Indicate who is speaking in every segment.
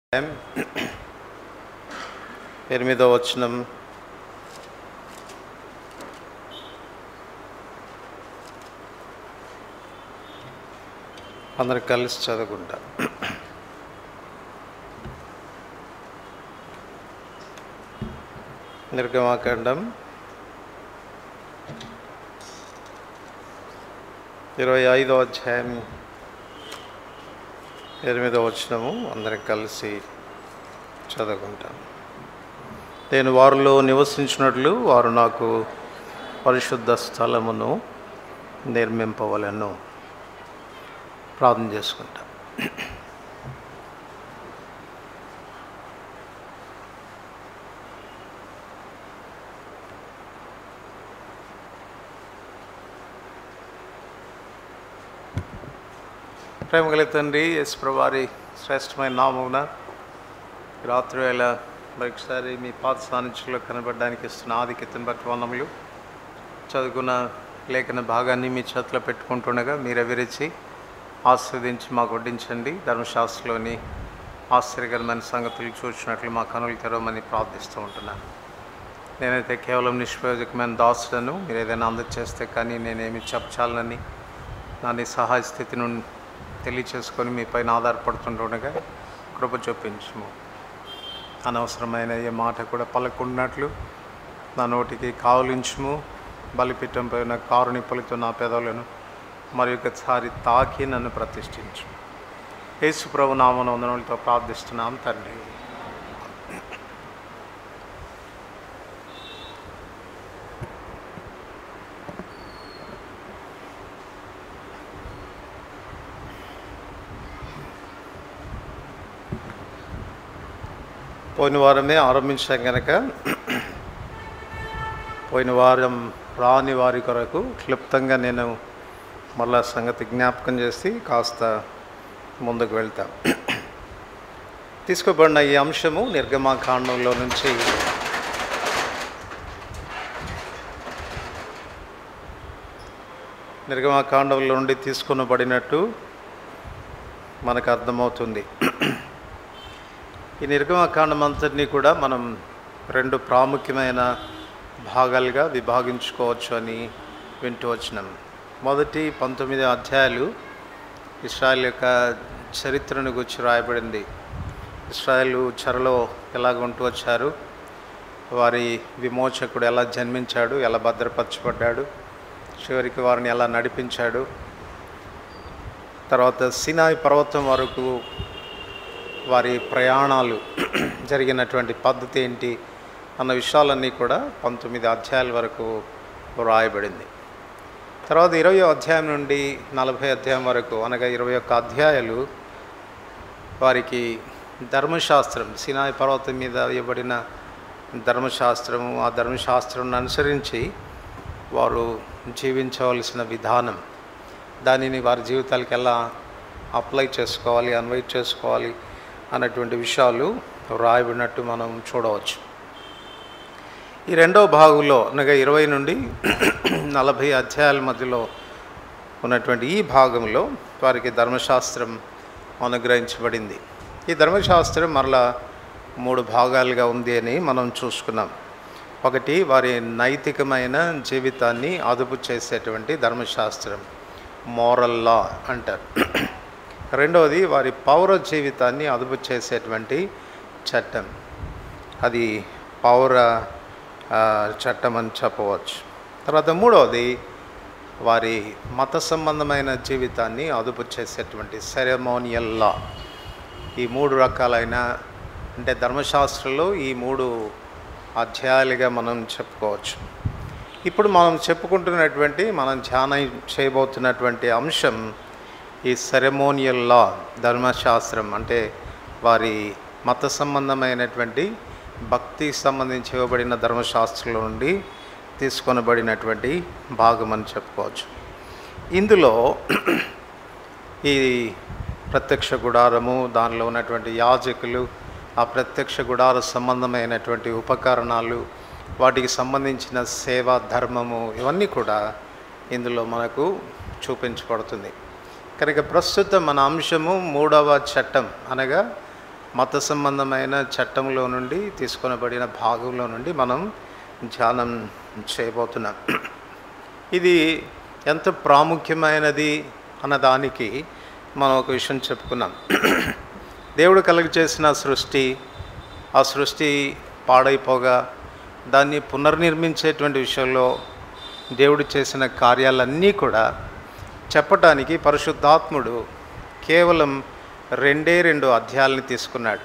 Speaker 1: అధ్యాయం ఎనిమిదో వచనం అందరు కలిసి చదువుకుంటా నిర్గమాకాండం ఇరవై ఐదో అధ్యాయం ఎనిమిదో వచనము అందరం కలిసి చదువుకుంటాం నేను వారిలో నివసించినట్లు వారు నాకు పరిశుద్ధ స్థలమును నిర్మింపవలను ప్రార్థన చేసుకుంటాం ప్రేమ కలిగిన తండ్రి ఎస్ వారి శ్రేష్టమైన నామమున ఈ రాత్రి వేళ మరొకసారి మీ పాత సాన్నిధ్యంలో కనబడడానికి ఇస్తున్న ఆధిక్యతను బట్టి వందములు చదువుకున్న లేఖన భాగాన్ని మీ చేతిలో పెట్టుకుంటుండగా మీరు విరిచి ఆస్వాదించి మాకు వడ్డించండి ధర్మశాస్త్రంలోని ఆశ్చర్యకరమైన సంగతులు చూసినట్లు మా కనులు తెరవమని ప్రార్థిస్తూ ఉంటున్నాను నేనైతే కేవలం నిష్ప్రయోజకమైన దాసుడను మీరు ఏదైనా అందచేస్తే కానీ నేనేమి చెప్పచాలనని నా నీ సహాయ స్థితిని తెలియచేసుకొని మీ పైన ఆధారపడుతుండగా కృప చూపించము అనవసరమైన ఏ మాట కూడా పలకున్నట్లు నా నోటికి కావలించుము బలిపీఠం పైన కారునిప్పులతో నా పెదవులను మరి ఒకసారి తాకి నన్ను ప్రతిష్ఠించు యేసు ప్రభు నామన వందనలతో ప్రార్థిస్తున్నాం తండ్రి పోయిన వారమే ఆరంభించాం కనుక పోయిన వారం రాని వారి కొరకు క్లుప్తంగా నేను మళ్ళా సంగతి జ్ఞాపకం చేసి కాస్త ముందుకు వెళ్తాం తీసుకోబడిన ఈ అంశము నిర్గమాకాండంలో నుంచి నిర్గమాకాండంలో నుండి తీసుకొనబడినట్టు మనకు అర్థమవుతుంది ఈ నిర్గమకాండం అంతటినీ కూడా మనం రెండు ప్రాముఖ్యమైన భాగాలుగా విభాగించుకోవచ్చు అని వింటూ వచ్చినాం మొదటి పంతొమ్మిది అధ్యాయాలు ఇస్రాయల్ యొక్క చరిత్రను గురించి రాయబడింది ఇస్రాయల్ చెరలో ఎలాగ ఉంటూ వచ్చారు వారి విమోచకుడు ఎలా జన్మించాడు ఎలా భద్రపరచబడ్డాడు చివరికి వారిని ఎలా నడిపించాడు తర్వాత సినాయి పర్వతం వరకు వారి ప్రయాణాలు జరిగినటువంటి పద్ధతి ఏంటి అన్న విషయాలన్నీ కూడా పంతొమ్మిది అధ్యాయాల వరకు రాయబడింది తర్వాత ఇరవై అధ్యాయం నుండి నలభై అధ్యాయం వరకు అనగా ఇరవై ఒక్క అధ్యాయాలు వారికి ధర్మశాస్త్రం సినాయి పర్వతం మీద ఇవ్వబడిన ధర్మశాస్త్రము ఆ ధర్మశాస్త్రం అనుసరించి వారు జీవించవలసిన విధానం దానిని వారి జీవితాలకు ఎలా అప్లై చేసుకోవాలి అన్వై చేసుకోవాలి అన్నటువంటి విషయాలు రాయబడినట్టు మనం చూడవచ్చు ఈ రెండవ భాగంలో అనగా ఇరవై నుండి నలభై అధ్యాయాల మధ్యలో ఉన్నటువంటి ఈ భాగంలో వారికి ధర్మశాస్త్రం అనుగ్రహించబడింది ఈ ధర్మశాస్త్రం మరలా మూడు భాగాలుగా ఉంది అని మనం చూసుకున్నాం ఒకటి వారి నైతికమైన జీవితాన్ని అదుపు చేసేటువంటి ధర్మశాస్త్రం మోరల్ లా అంటారు రెండవది వారి పౌర జీవితాన్ని అదుపు చేసేటువంటి చట్టం అది పౌర ఆ, చట్టం అని చెప్పవచ్చు తర్వాత మూడవది వారి మత సంబంధమైన జీవితాన్ని అదుపు చేసేటువంటి సెరమోనియల్ లా ఈ మూడు రకాలైన అంటే ధర్మశాస్త్రంలో ఈ మూడు అధ్యాయాలుగా మనం చెప్పుకోవచ్చు ఇప్పుడు మనం చెప్పుకుంటున్నటువంటి మనం ధ్యానం చేయబోతున్నటువంటి అంశం ఈ సెరమోనియల్ లా ధర్మశాస్త్రం అంటే వారి మత సంబంధమైనటువంటి భక్తి సంబంధించి ఇవ్వబడిన ధర్మశాస్త్రంలో నుండి తీసుకొనబడినటువంటి భాగం అని చెప్పుకోవచ్చు ఇందులో ఈ ప్రత్యక్ష గుడారము దానిలో ఉన్నటువంటి యాజకులు ఆ ప్రత్యక్ష గుడార సంబంధమైనటువంటి ఉపకరణాలు వాటికి సంబంధించిన సేవా ధర్మము ఇవన్నీ కూడా ఇందులో మనకు చూపించబడుతుంది కనుక ప్రస్తుతం మన అంశము మూడవ చట్టం అనగా మత సంబంధమైన చట్టంలో నుండి తీసుకొనబడిన భాగంలో నుండి మనం ధ్యానం చేయబోతున్నాం ఇది ఎంత ప్రాముఖ్యమైనది అన్నదానికి మనం ఒక విషయం చెప్పుకున్నాం దేవుడు కలుగ చేసిన సృష్టి ఆ సృష్టి పాడైపోగా దాన్ని పునర్నిర్మించేటువంటి విషయంలో దేవుడు చేసిన కార్యాలన్నీ కూడా చెప్పటానికి పరిశుద్ధాత్ముడు కేవలం రెండే రెండు అధ్యాయాలని తీసుకున్నాడు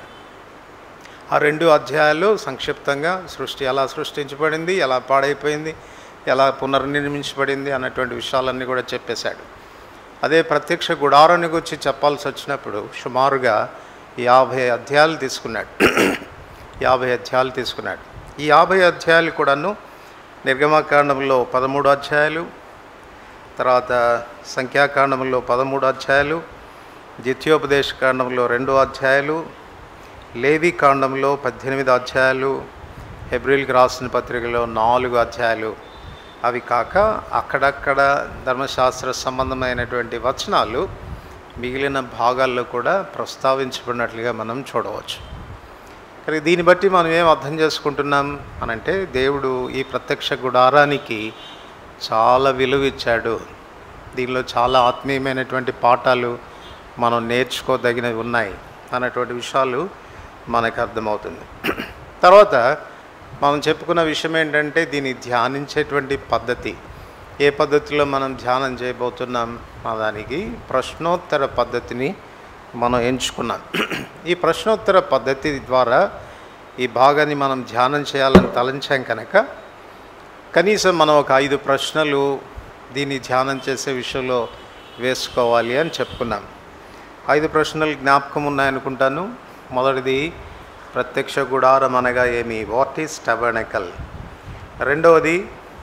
Speaker 1: ఆ రెండు అధ్యాయాలు సంక్షిప్తంగా సృష్టి ఎలా సృష్టించబడింది ఎలా పాడైపోయింది ఎలా పునర్నిర్మించబడింది అన్నటువంటి విషయాలన్నీ కూడా చెప్పేశాడు అదే ప్రత్యక్ష గుడారాన్ని గురించి చెప్పాల్సి వచ్చినప్పుడు సుమారుగా యాభై అధ్యాయాలు తీసుకున్నాడు యాభై అధ్యాయాలు తీసుకున్నాడు ఈ యాభై అధ్యాయాలు కూడాను నిర్గమకాండంలో పదమూడు అధ్యాయాలు తర్వాత సంఖ్యాకాండంలో పదమూడు అధ్యాయాలు ద్వితీయోపదేశ కాండంలో రెండు అధ్యాయాలు లేవి కాండంలో పద్దెనిమిది అధ్యాయాలు హెబ్రిల్కి రాసిన పత్రికలో నాలుగు అధ్యాయాలు అవి కాక అక్కడక్కడ ధర్మశాస్త్ర సంబంధమైనటువంటి వచనాలు మిగిలిన భాగాల్లో కూడా ప్రస్తావించబడినట్లుగా మనం చూడవచ్చు కానీ దీన్ని బట్టి మనం ఏం అర్థం చేసుకుంటున్నాం అనంటే దేవుడు ఈ ప్రత్యక్ష గుడారానికి చాలా విలువ ఇచ్చాడు దీనిలో చాలా ఆత్మీయమైనటువంటి పాఠాలు మనం నేర్చుకోదగినవి ఉన్నాయి అన్నటువంటి విషయాలు మనకు అర్థమవుతుంది తర్వాత మనం చెప్పుకున్న విషయం ఏంటంటే దీన్ని ధ్యానించేటువంటి పద్ధతి ఏ పద్ధతిలో మనం ధ్యానం చేయబోతున్నాం ఆ దానికి ప్రశ్నోత్తర పద్ధతిని మనం ఎంచుకున్నాం ఈ ప్రశ్నోత్తర పద్ధతి ద్వారా ఈ భాగాన్ని మనం ధ్యానం చేయాలని తలంచాం కనుక కనీసం మనం ఒక ఐదు ప్రశ్నలు దీన్ని ధ్యానం చేసే విషయంలో వేసుకోవాలి అని చెప్పుకున్నాం ఐదు ప్రశ్నలు జ్ఞాపకం ఉన్నాయనుకుంటాను మొదటిది ప్రత్యక్ష గుడారం అనగా ఏమి వాట్ ఈస్ టబర్నకల్ రెండవది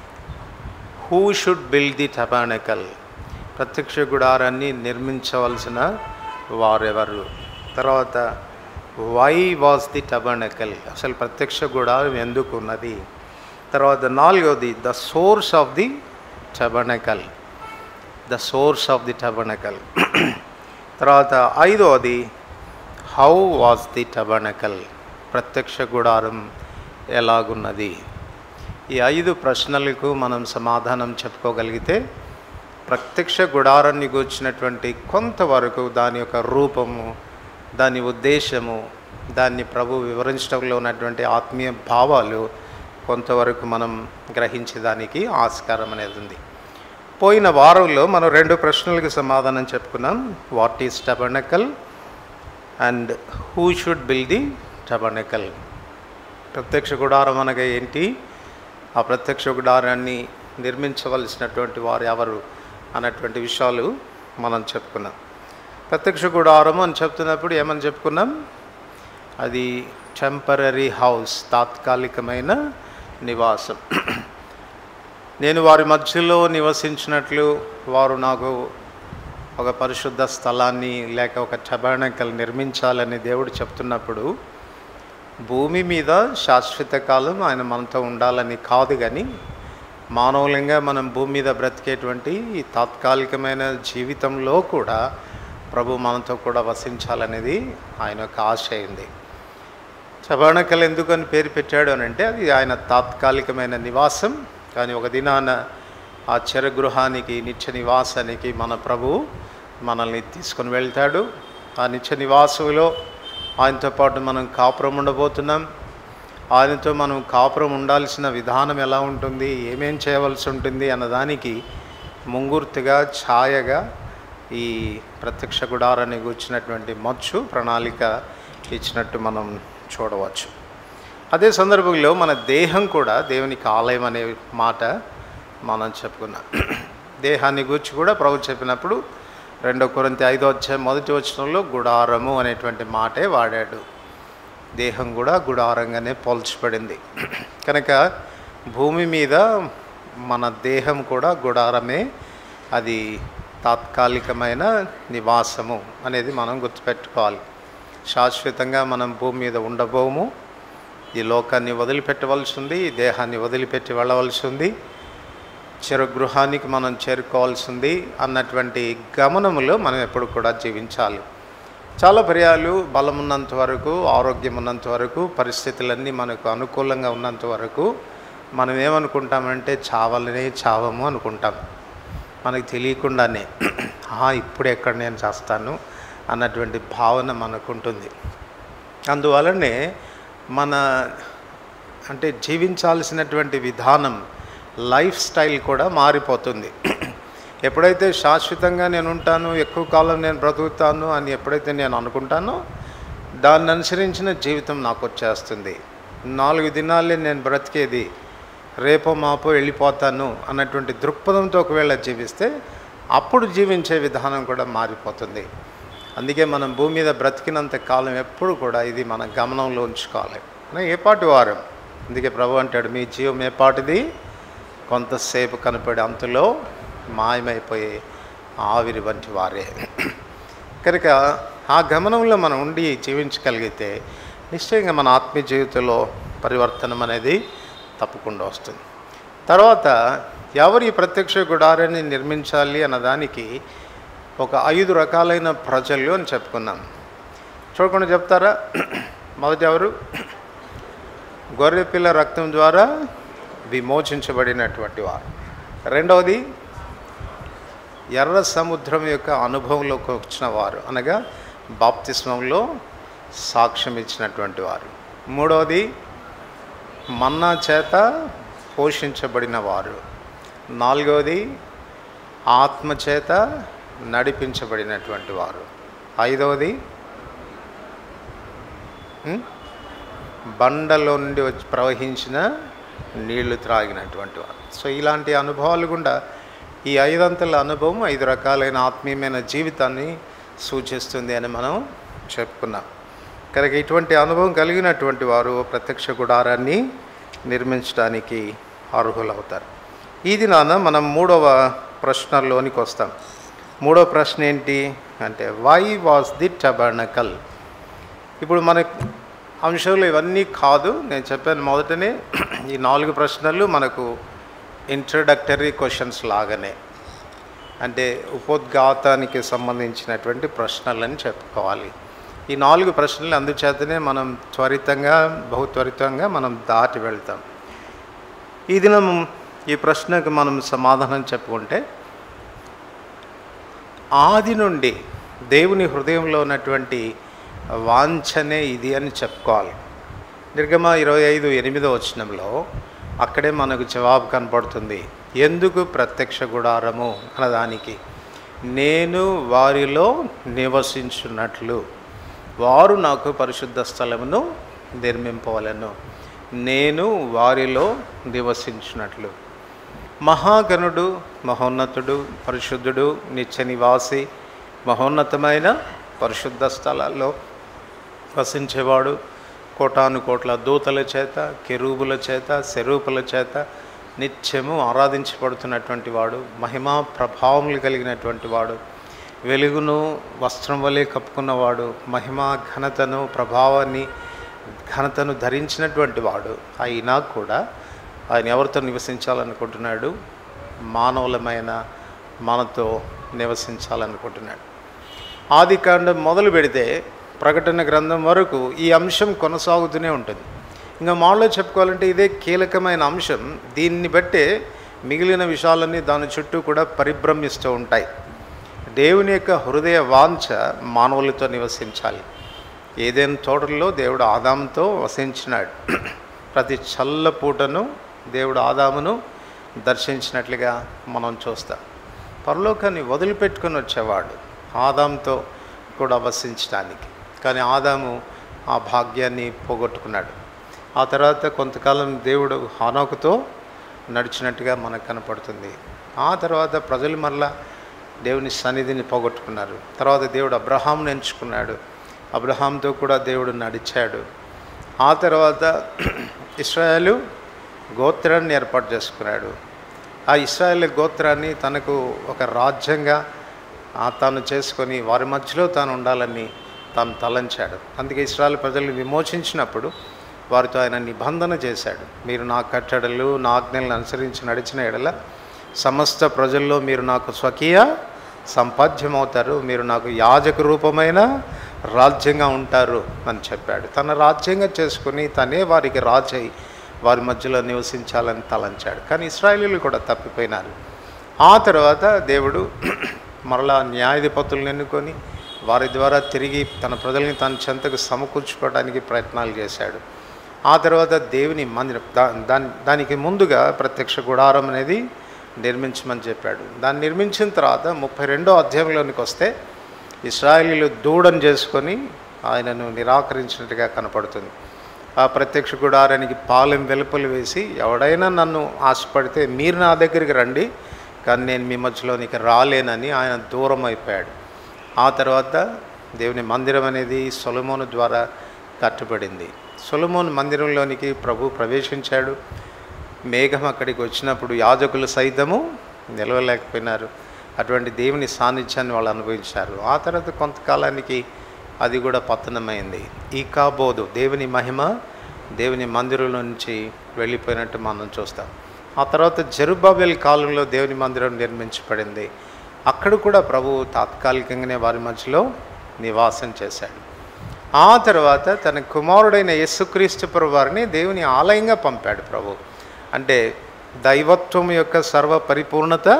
Speaker 1: who should build the tabernacle ప్రత్యక్ష గుడారాన్ని నిర్మించవలసిన వారెవరు తర్వాత వై వాజ్ ది టబానకల్ అసలు ప్రత్యక్ష గుడారం ఎందుకు ఉన్నది తర్వాత నాలుగవది the source of the tabernacle the source of the tabernacle తర్వాత ఐదవది హౌ వాజ్ ది టబనకల్ ప్రత్యక్ష గుడారం ఎలాగున్నది ఈ ఐదు ప్రశ్నలకు మనం సమాధానం చెప్పుకోగలిగితే ప్రత్యక్ష గుడారాన్ని గూర్చినటువంటి కొంతవరకు దాని యొక్క రూపము దాని ఉద్దేశము దాన్ని ప్రభు వివరించడంలో ఉన్నటువంటి ఆత్మీయ భావాలు కొంతవరకు మనం గ్రహించేదానికి ఆస్కారం అనేది ఉంది పోయిన వారంలో మనం రెండు ప్రశ్నలకు సమాధానం చెప్పుకున్నాం what is tabernacle and who should build the tabernacle ప్రత్యక్ష గుడారం అనగా ఏంటి ఆ ప్రత్యక్ష గుడారాన్ని నిర్మించవలసినటువంటి వారు ఎవరు అన్నటువంటి విషయాలు మనం చెప్పుకున్నాం ప్రత్యక్ష గుడారం అని చెప్తున్నప్పుడు ఏమని చెప్పుకున్నాం అది టెంపరీ హౌస్ తాత్కాలికమైన నివాసం నేను వారి మధ్యలో నివసించినట్లు వారు నాకు ఒక పరిశుద్ధ స్థలాన్ని లేక ఒక టబానకల్ నిర్మించాలని దేవుడు చెప్తున్నప్పుడు భూమి మీద శాశ్వత కాలం ఆయన మనతో ఉండాలని కాదు కానీ మానవులంగా మనం భూమి మీద బ్రతికేటువంటి ఈ తాత్కాలికమైన జీవితంలో కూడా ప్రభు మనతో కూడా వసించాలనేది ఆయన యొక్క ఆశ అయింది చబాణకలు ఎందుకు అని పేరు పెట్టాడు అని అంటే అది ఆయన తాత్కాలికమైన నివాసం కానీ ఒక దినాన ఆ చెరగృహానికి నిత్య నివాసానికి మన ప్రభు మనల్ని తీసుకొని వెళ్తాడు ఆ నిత్య నివాసంలో ఆయనతో పాటు మనం కాపురం ఉండబోతున్నాం ఆయనతో మనం కాపురం ఉండాల్సిన విధానం ఎలా ఉంటుంది ఏమేం చేయవలసి ఉంటుంది అన్నదానికి ముంగుర్తిగా ఛాయగా ఈ ప్రత్యక్ష గుడారాన్ని కూర్చున్నటువంటి మచ్చు ప్రణాళిక ఇచ్చినట్టు మనం చూడవచ్చు అదే సందర్భంలో మన దేహం కూడా దేవునికి ఆలయం అనే మాట మనం చెప్పుకున్నాం దేహాన్ని గురించి కూడా ప్రభు చెప్పినప్పుడు రెండో కొరింత ఐదో వచ్చే మొదటి వచనంలో గుడారము అనేటువంటి మాటే వాడాడు దేహం కూడా గుడారంగానే పోల్చబడింది కనుక భూమి మీద మన దేహం కూడా గుడారమే అది తాత్కాలికమైన నివాసము అనేది మనం గుర్తుపెట్టుకోవాలి శాశ్వతంగా మనం భూమి మీద ఉండబోము ఈ లోకాన్ని వదిలిపెట్టవలసి ఉంది ఈ దేహాన్ని వదిలిపెట్టి వెళ్ళవలసి ఉంది చిరగృహానికి మనం చేరుకోవాల్సి ఉంది అన్నటువంటి గమనములో మనం ఎప్పుడు కూడా జీవించాలి చాలా పర్యాలు బలం ఉన్నంత వరకు ఆరోగ్యం ఉన్నంత వరకు పరిస్థితులన్నీ మనకు అనుకూలంగా ఉన్నంత వరకు మనం ఏమనుకుంటామంటే చావాలనే చావము అనుకుంటాం మనకు తెలియకుండానే "ఆ, ఇప్పుడు ఎక్కడ నేను చేస్తాను అన్నటువంటి భావన మనకుంటుంది అందువలనే మన అంటే జీవించాల్సినటువంటి విధానం లైఫ్ స్టైల్ కూడా మారిపోతుంది ఎప్పుడైతే శాశ్వతంగా నేను ఉంటాను ఎక్కువ కాలం నేను బ్రతుకుతాను అని ఎప్పుడైతే నేను అనుకుంటానో దాన్ని అనుసరించిన జీవితం నాకు వచ్చేస్తుంది నాలుగు దినాలే నేను బ్రతికేది రేపో మాపో వెళ్ళిపోతాను అన్నటువంటి దృక్పథంతో ఒకవేళ జీవిస్తే అప్పుడు జీవించే విధానం కూడా మారిపోతుంది అందుకే మనం భూమి మీద బ్రతికినంత కాలం ఎప్పుడు కూడా ఇది మన గమనంలో ఉంచుకోవాలి మనం ఏ పాటి వారం అందుకే ప్రభు అంటాడు మీ జీవం ఏ పాటిది కొంతసేపు కనపడే అంతలో మాయమైపోయే ఆవిరి వంటి వారే కనుక ఆ గమనంలో మనం ఉండి జీవించగలిగితే నిశ్చయంగా మన ఆత్మీయ జీవితంలో పరివర్తనం అనేది తప్పకుండా వస్తుంది తర్వాత ఎవరు ఈ ప్రత్యక్ష గుడారాన్ని నిర్మించాలి అన్నదానికి ఒక ఐదు రకాలైన ప్రజలు అని చెప్పుకున్నాం చూడకుండా చెప్తారా మొదటి ఎవరు గొర్రెపిల్ల రక్తం ద్వారా విమోచించబడినటువంటి వారు రెండవది ఎర్ర సముద్రం యొక్క అనుభవంలోకి వచ్చిన వారు అనగా బాప్తిస్మంలో సాక్ష్యం ఇచ్చినటువంటి వారు మూడవది మన్నా చేత పోషించబడిన వారు నాలుగవది ఆత్మ చేత నడిపించబడినటువంటి వారు ఐదవది ఉం? బండలో నుండి వచ్చి ప్రవహించిన నీళ్లు త్రాగినటువంటి వారు సో ఇలాంటి అనుభవాలు గుండా ఈ ఐదంతల అనుభవం ఐదు రకాలైన ఆత్మీయమైన జీవితాన్ని సూచిస్తుంది అని మనం చెప్పుకున్నాం కనుక ఇటువంటి అనుభవం కలిగినటువంటి వారు ప్రత్యక్ష గుడారాన్ని నిర్మించడానికి అర్హులవుతారు ఈ దినాన మనం మూడవ ప్రశ్నలోనికి వస్తాం మూడవ ప్రశ్న ఏంటి అంటే వై వాజ్ ది టబర్నకల్ ఇప్పుడు మన అంశాలు ఇవన్నీ కాదు నేను చెప్పాను మొదటనే ఈ నాలుగు ప్రశ్నలు మనకు ఇంట్రడక్టరీ క్వశ్చన్స్ లాగానే అంటే ఉపోద్ఘాతానికి సంబంధించినటువంటి ప్రశ్నలని చెప్పుకోవాలి ఈ నాలుగు ప్రశ్నలు అందుచేతనే మనం త్వరితంగా బహు త్వరితంగా మనం దాటి వెళ్తాం ఈ దినం ఈ ప్రశ్నకు మనం సమాధానం చెప్పుకుంటే ఆది నుండి దేవుని హృదయంలో ఉన్నటువంటి వాంఛనే ఇది అని చెప్పుకోవాలి నిర్గమ ఇరవై ఐదు ఎనిమిదో వచనంలో అక్కడే మనకు జవాబు కనపడుతుంది ఎందుకు ప్రత్యక్ష గుడారము అన్నదానికి నేను వారిలో నివసించున్నట్లు వారు నాకు పరిశుద్ధ స్థలమును నిర్మింపవలను నేను వారిలో నివసించినట్లు మహాగణుడు మహోన్నతుడు పరిశుద్ధుడు నిత్య నివాసి మహోన్నతమైన పరిశుద్ధ స్థలాల్లో వసించేవాడు కోటాను కోట్ల దూతల చేత కెరూబుల చేత శరూపుల చేత నిత్యము ఆరాధించబడుతున్నటువంటి వాడు మహిమా ప్రభావములు కలిగినటువంటి వాడు వెలుగును వస్త్రం వలె కప్పుకున్నవాడు మహిమా ఘనతను ప్రభావాన్ని ఘనతను ధరించినటువంటి వాడు అయినా కూడా ఆయన ఎవరితో నివసించాలనుకుంటున్నాడు మానవులమైన మనతో నివసించాలనుకుంటున్నాడు ఆది కాండం మొదలు పెడితే ప్రకటన గ్రంథం వరకు ఈ అంశం కొనసాగుతూనే ఉంటుంది ఇంకా మాలో చెప్పుకోవాలంటే ఇదే కీలకమైన అంశం దీన్ని బట్టే మిగిలిన విషయాలన్నీ దాని చుట్టూ కూడా పరిభ్రమిస్తూ ఉంటాయి దేవుని యొక్క హృదయ వాంఛ మానవులతో నివసించాలి ఏదైనా తోటల్లో దేవుడు ఆదాముతో వసించినాడు ప్రతి చల్ల పూటను దేవుడు ఆదామును దర్శించినట్లుగా మనం చూస్తాం పరలోకాన్ని వదిలిపెట్టుకొని వచ్చేవాడు ఆదాంతో కూడా వసించడానికి కానీ ఆదాము ఆ భాగ్యాన్ని పోగొట్టుకున్నాడు ఆ తర్వాత కొంతకాలం దేవుడు హానోకుతో నడిచినట్టుగా మనకు కనపడుతుంది ఆ తర్వాత ప్రజలు మరలా దేవుని సన్నిధిని పోగొట్టుకున్నారు తర్వాత దేవుడు అబ్రహాంను ఎంచుకున్నాడు అబ్రహాంతో కూడా దేవుడు నడిచాడు ఆ తర్వాత ఇస్రాయేలు గోత్రాన్ని ఏర్పాటు చేసుకున్నాడు ఆ ఇస్రాయేల్ గోత్రాన్ని తనకు ఒక రాజ్యంగా ఆ తాను చేసుకొని వారి మధ్యలో తాను ఉండాలని తాను తలంచాడు అందుకే ఇస్రాయల్ ప్రజల్ని విమోచించినప్పుడు వారితో ఆయన నిబంధన చేశాడు మీరు నా కట్టడలు నా ఆజ్ఞలను అనుసరించి నడిచిన ఎడల సమస్త ప్రజల్లో మీరు నాకు స్వకీయ సంపాద్యమవుతారు మీరు నాకు యాజక రూపమైన రాజ్యంగా ఉంటారు అని చెప్పాడు తన రాజ్యంగా చేసుకుని తనే వారికి రాజై వారి మధ్యలో నివసించాలని తలంచాడు కానీ ఇస్రాయేలీలు కూడా తప్పిపోయినారు ఆ తర్వాత దేవుడు మరలా న్యాయాధిపతులను ఎన్నుకొని వారి ద్వారా తిరిగి తన ప్రజల్ని తన చెంతకు సమకూర్చుకోవడానికి ప్రయత్నాలు చేశాడు ఆ తర్వాత దేవుని మందిరం దా దాని దానికి ముందుగా ప్రత్యక్ష గుడారం అనేది నిర్మించమని చెప్పాడు దాన్ని నిర్మించిన తర్వాత ముప్పై రెండో అధ్యాయంలోనికి వస్తే ఇస్రాయలీలు దూడను చేసుకొని ఆయనను నిరాకరించినట్టుగా కనపడుతుంది ఆ ప్రత్యక్ష గుడారానికి పాలెం వెలుపలు వేసి ఎవడైనా నన్ను ఆశపడితే మీరు నా దగ్గరికి రండి కానీ నేను మీ మధ్యలోనికి రాలేనని ఆయన దూరం అయిపోయాడు ఆ తర్వాత దేవుని మందిరం అనేది సొలమోను ద్వారా కట్టబడింది సొలమోను మందిరంలోనికి ప్రభు ప్రవేశించాడు మేఘం అక్కడికి వచ్చినప్పుడు యాజకులు సైతము నిలవలేకపోయినారు అటువంటి దేవుని సాన్నిధ్యాన్ని వాళ్ళు అనుభవించారు ఆ తర్వాత కొంతకాలానికి అది కూడా పతనమైంది ఈ కాబోదు దేవుని మహిమ దేవుని మందిరం నుంచి వెళ్ళిపోయినట్టు మనం చూస్తాం ఆ తర్వాత జెరుబాబెల్ కాలంలో దేవుని మందిరం నిర్మించబడింది అక్కడ కూడా ప్రభు తాత్కాలికంగానే వారి మధ్యలో నివాసం చేశాడు ఆ తర్వాత తన కుమారుడైన యేసుక్రీస్తు ప్రభు వారిని దేవుని ఆలయంగా పంపాడు ప్రభు అంటే దైవత్వం యొక్క సర్వ పరిపూర్ణత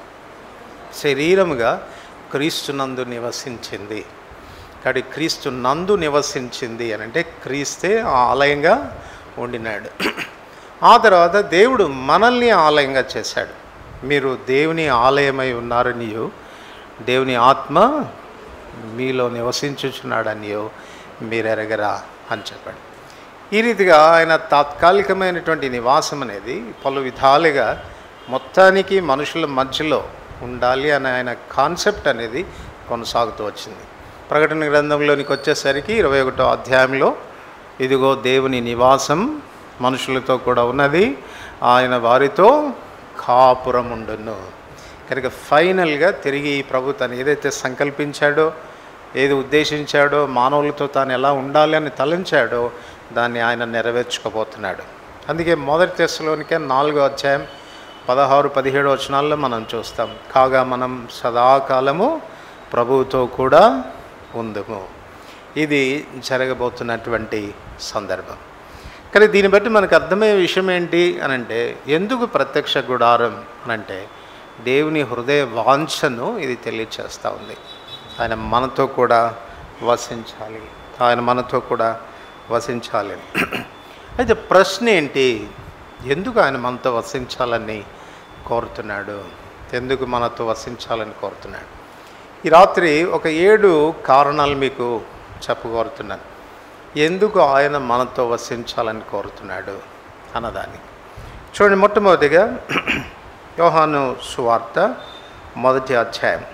Speaker 1: శరీరముగా క్రీస్తునందు నివసించింది కాబట్టి క్రీస్తు నందు నివసించింది అని అంటే క్రీస్తే ఆ ఆలయంగా ఉండినాడు ఆ తర్వాత దేవుడు మనల్ని ఆలయంగా చేశాడు మీరు దేవుని ఆలయమై ఉన్నారనియో దేవుని ఆత్మ మీలో నివసించుచున్నాడనియో మీరు ఎరగరా అని చెప్పాడు ఈ రీతిగా ఆయన తాత్కాలికమైనటువంటి నివాసం అనేది పలు విధాలుగా మొత్తానికి మనుషుల మధ్యలో ఉండాలి అనే ఆయన కాన్సెప్ట్ అనేది కొనసాగుతూ వచ్చింది ప్రకటన గ్రంథంలోనికి వచ్చేసరికి ఇరవై ఒకటో అధ్యాయంలో ఇదిగో దేవుని నివాసం మనుషులతో కూడా ఉన్నది ఆయన వారితో కాపురం ఉండును కనుక ఫైనల్గా తిరిగి ఈ ప్రభు తను ఏదైతే సంకల్పించాడో ఏది ఉద్దేశించాడో మానవులతో తాను ఎలా ఉండాలి అని తలంచాడో దాన్ని ఆయన నెరవేర్చుకోబోతున్నాడు అందుకే మొదటి తెశలోనికే నాలుగో అధ్యాయం పదహారు పదిహేడు వచనాల్లో మనం చూస్తాం కాగా మనం సదాకాలము ప్రభువుతో కూడా ఉందుము ఇది జరగబోతున్నటువంటి సందర్భం కానీ దీన్ని బట్టి మనకు అర్థమయ్యే విషయం ఏంటి అని అంటే ఎందుకు ప్రత్యక్ష గుడారం అని అంటే దేవుని హృదయ వాంఛను ఇది తెలియచేస్తూ ఉంది ఆయన మనతో కూడా వసించాలి ఆయన మనతో కూడా వసించాలి అయితే ప్రశ్న ఏంటి ఎందుకు ఆయన మనతో వసించాలని కోరుతున్నాడు ఎందుకు మనతో వసించాలని కోరుతున్నాడు ఈ రాత్రి ఒక ఏడు కారణాలు మీకు చెప్పగోరుతున్నాను ఎందుకు ఆయన మనతో వసించాలని కోరుతున్నాడు అన్నదాన్ని చూడండి మొట్టమొదటిగా యోహాను సువార్త మొదటి అధ్యాయం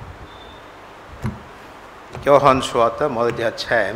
Speaker 1: యోహాను సువార్త మొదటి అధ్యాయం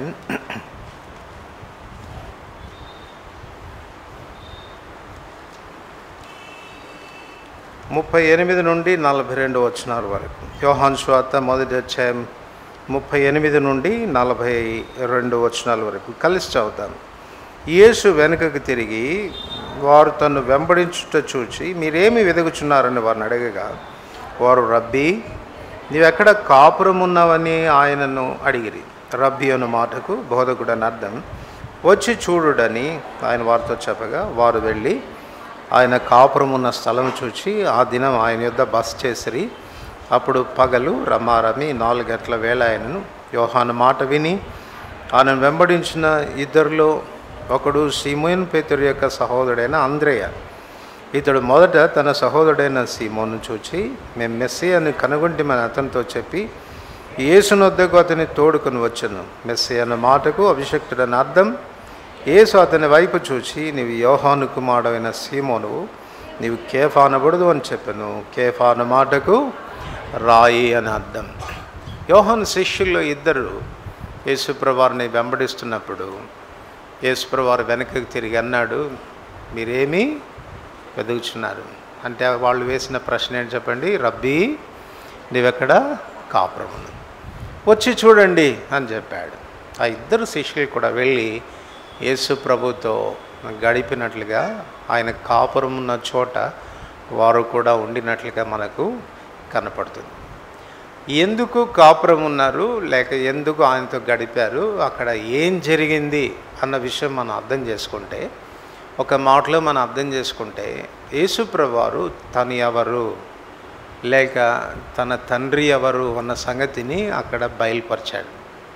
Speaker 1: ముప్పై ఎనిమిది నుండి నలభై రెండు వచనాల వరకు యోహాన్ స్వాత మొదటి అధ్యాయం ముప్పై ఎనిమిది నుండి నలభై రెండు వచనాల వరకు కలిసి చదువుతాను యేసు వెనుకకు తిరిగి వారు తను వెంబడించుట చూచి మీరేమి వెతుకుచున్నారని వారిని అడగగా వారు రబ్బీ నీవెక్కడ కాపురం ఉన్నావని ఆయనను అడిగిరి రబ్బీ అన్న మాటకు బోధకుడని అర్థం వచ్చి చూడుడని ఆయన వారితో చెప్పగా వారు వెళ్ళి ఆయన కాపురం ఉన్న స్థలం చూచి ఆ దినం ఆయన యొద్ద బస్ చేసిరి అప్పుడు పగలు రమారమి నాలుగు గంటల వేళ ఆయనను యోహాను మాట విని ఆయన వెంబడించిన ఇద్దరిలో ఒకడు సీమోన్ పేతురు యొక్క సహోదరుడైన అంద్రేయ ఇతడు మొదట తన సహోదరుడైన సీమోను చూచి మేము మెస్సీ అని కనుగొంటిమని అతనితో చెప్పి యేసునొద్దకు అతని తోడుకొని వచ్చాను మెస్సీ అన్న మాటకు అభిషక్తుడని అర్థం యేసు అతని వైపు చూచి నీవు యోహాను కుమారుడైన సీమోనువు నీవు కేఫా అనబడదు అని చెప్పాను కేఫా అన్న మాటకు రాయి అని అర్థం యోహాను శిష్యుల్లో ఇద్దరు యేసుప్రవారిని వెంబడిస్తున్నప్పుడు యేసుప్రవారు వెనకకి తిరిగి అన్నాడు మీరేమీ వెతుకుచున్నారు అంటే వాళ్ళు వేసిన ప్రశ్న ఏంటి చెప్పండి రబ్బీ నీవెక్కడ కాపురం ఉన్నావు. వచ్చి చూడండి అని చెప్పాడు ఆ ఇద్దరు శిష్యులు కూడా వెళ్ళి యేసు ప్రభుతో గడిపినట్లుగా ఆయన కాపురం ఉన్న చోట వారు కూడా ఉండినట్లుగా మనకు కనపడుతుంది ఎందుకు కాపురం ఉన్నారు లేక ఎందుకు ఆయనతో గడిపారు అక్కడ ఏం జరిగింది అన్న విషయం మనం అర్థం చేసుకుంటే ఒక మాటలో మనం అర్థం చేసుకుంటే యేసుప్రవారు తను ఎవరు లేక తన తండ్రి ఎవరు అన్న సంగతిని అక్కడ బయలుపరిచాడు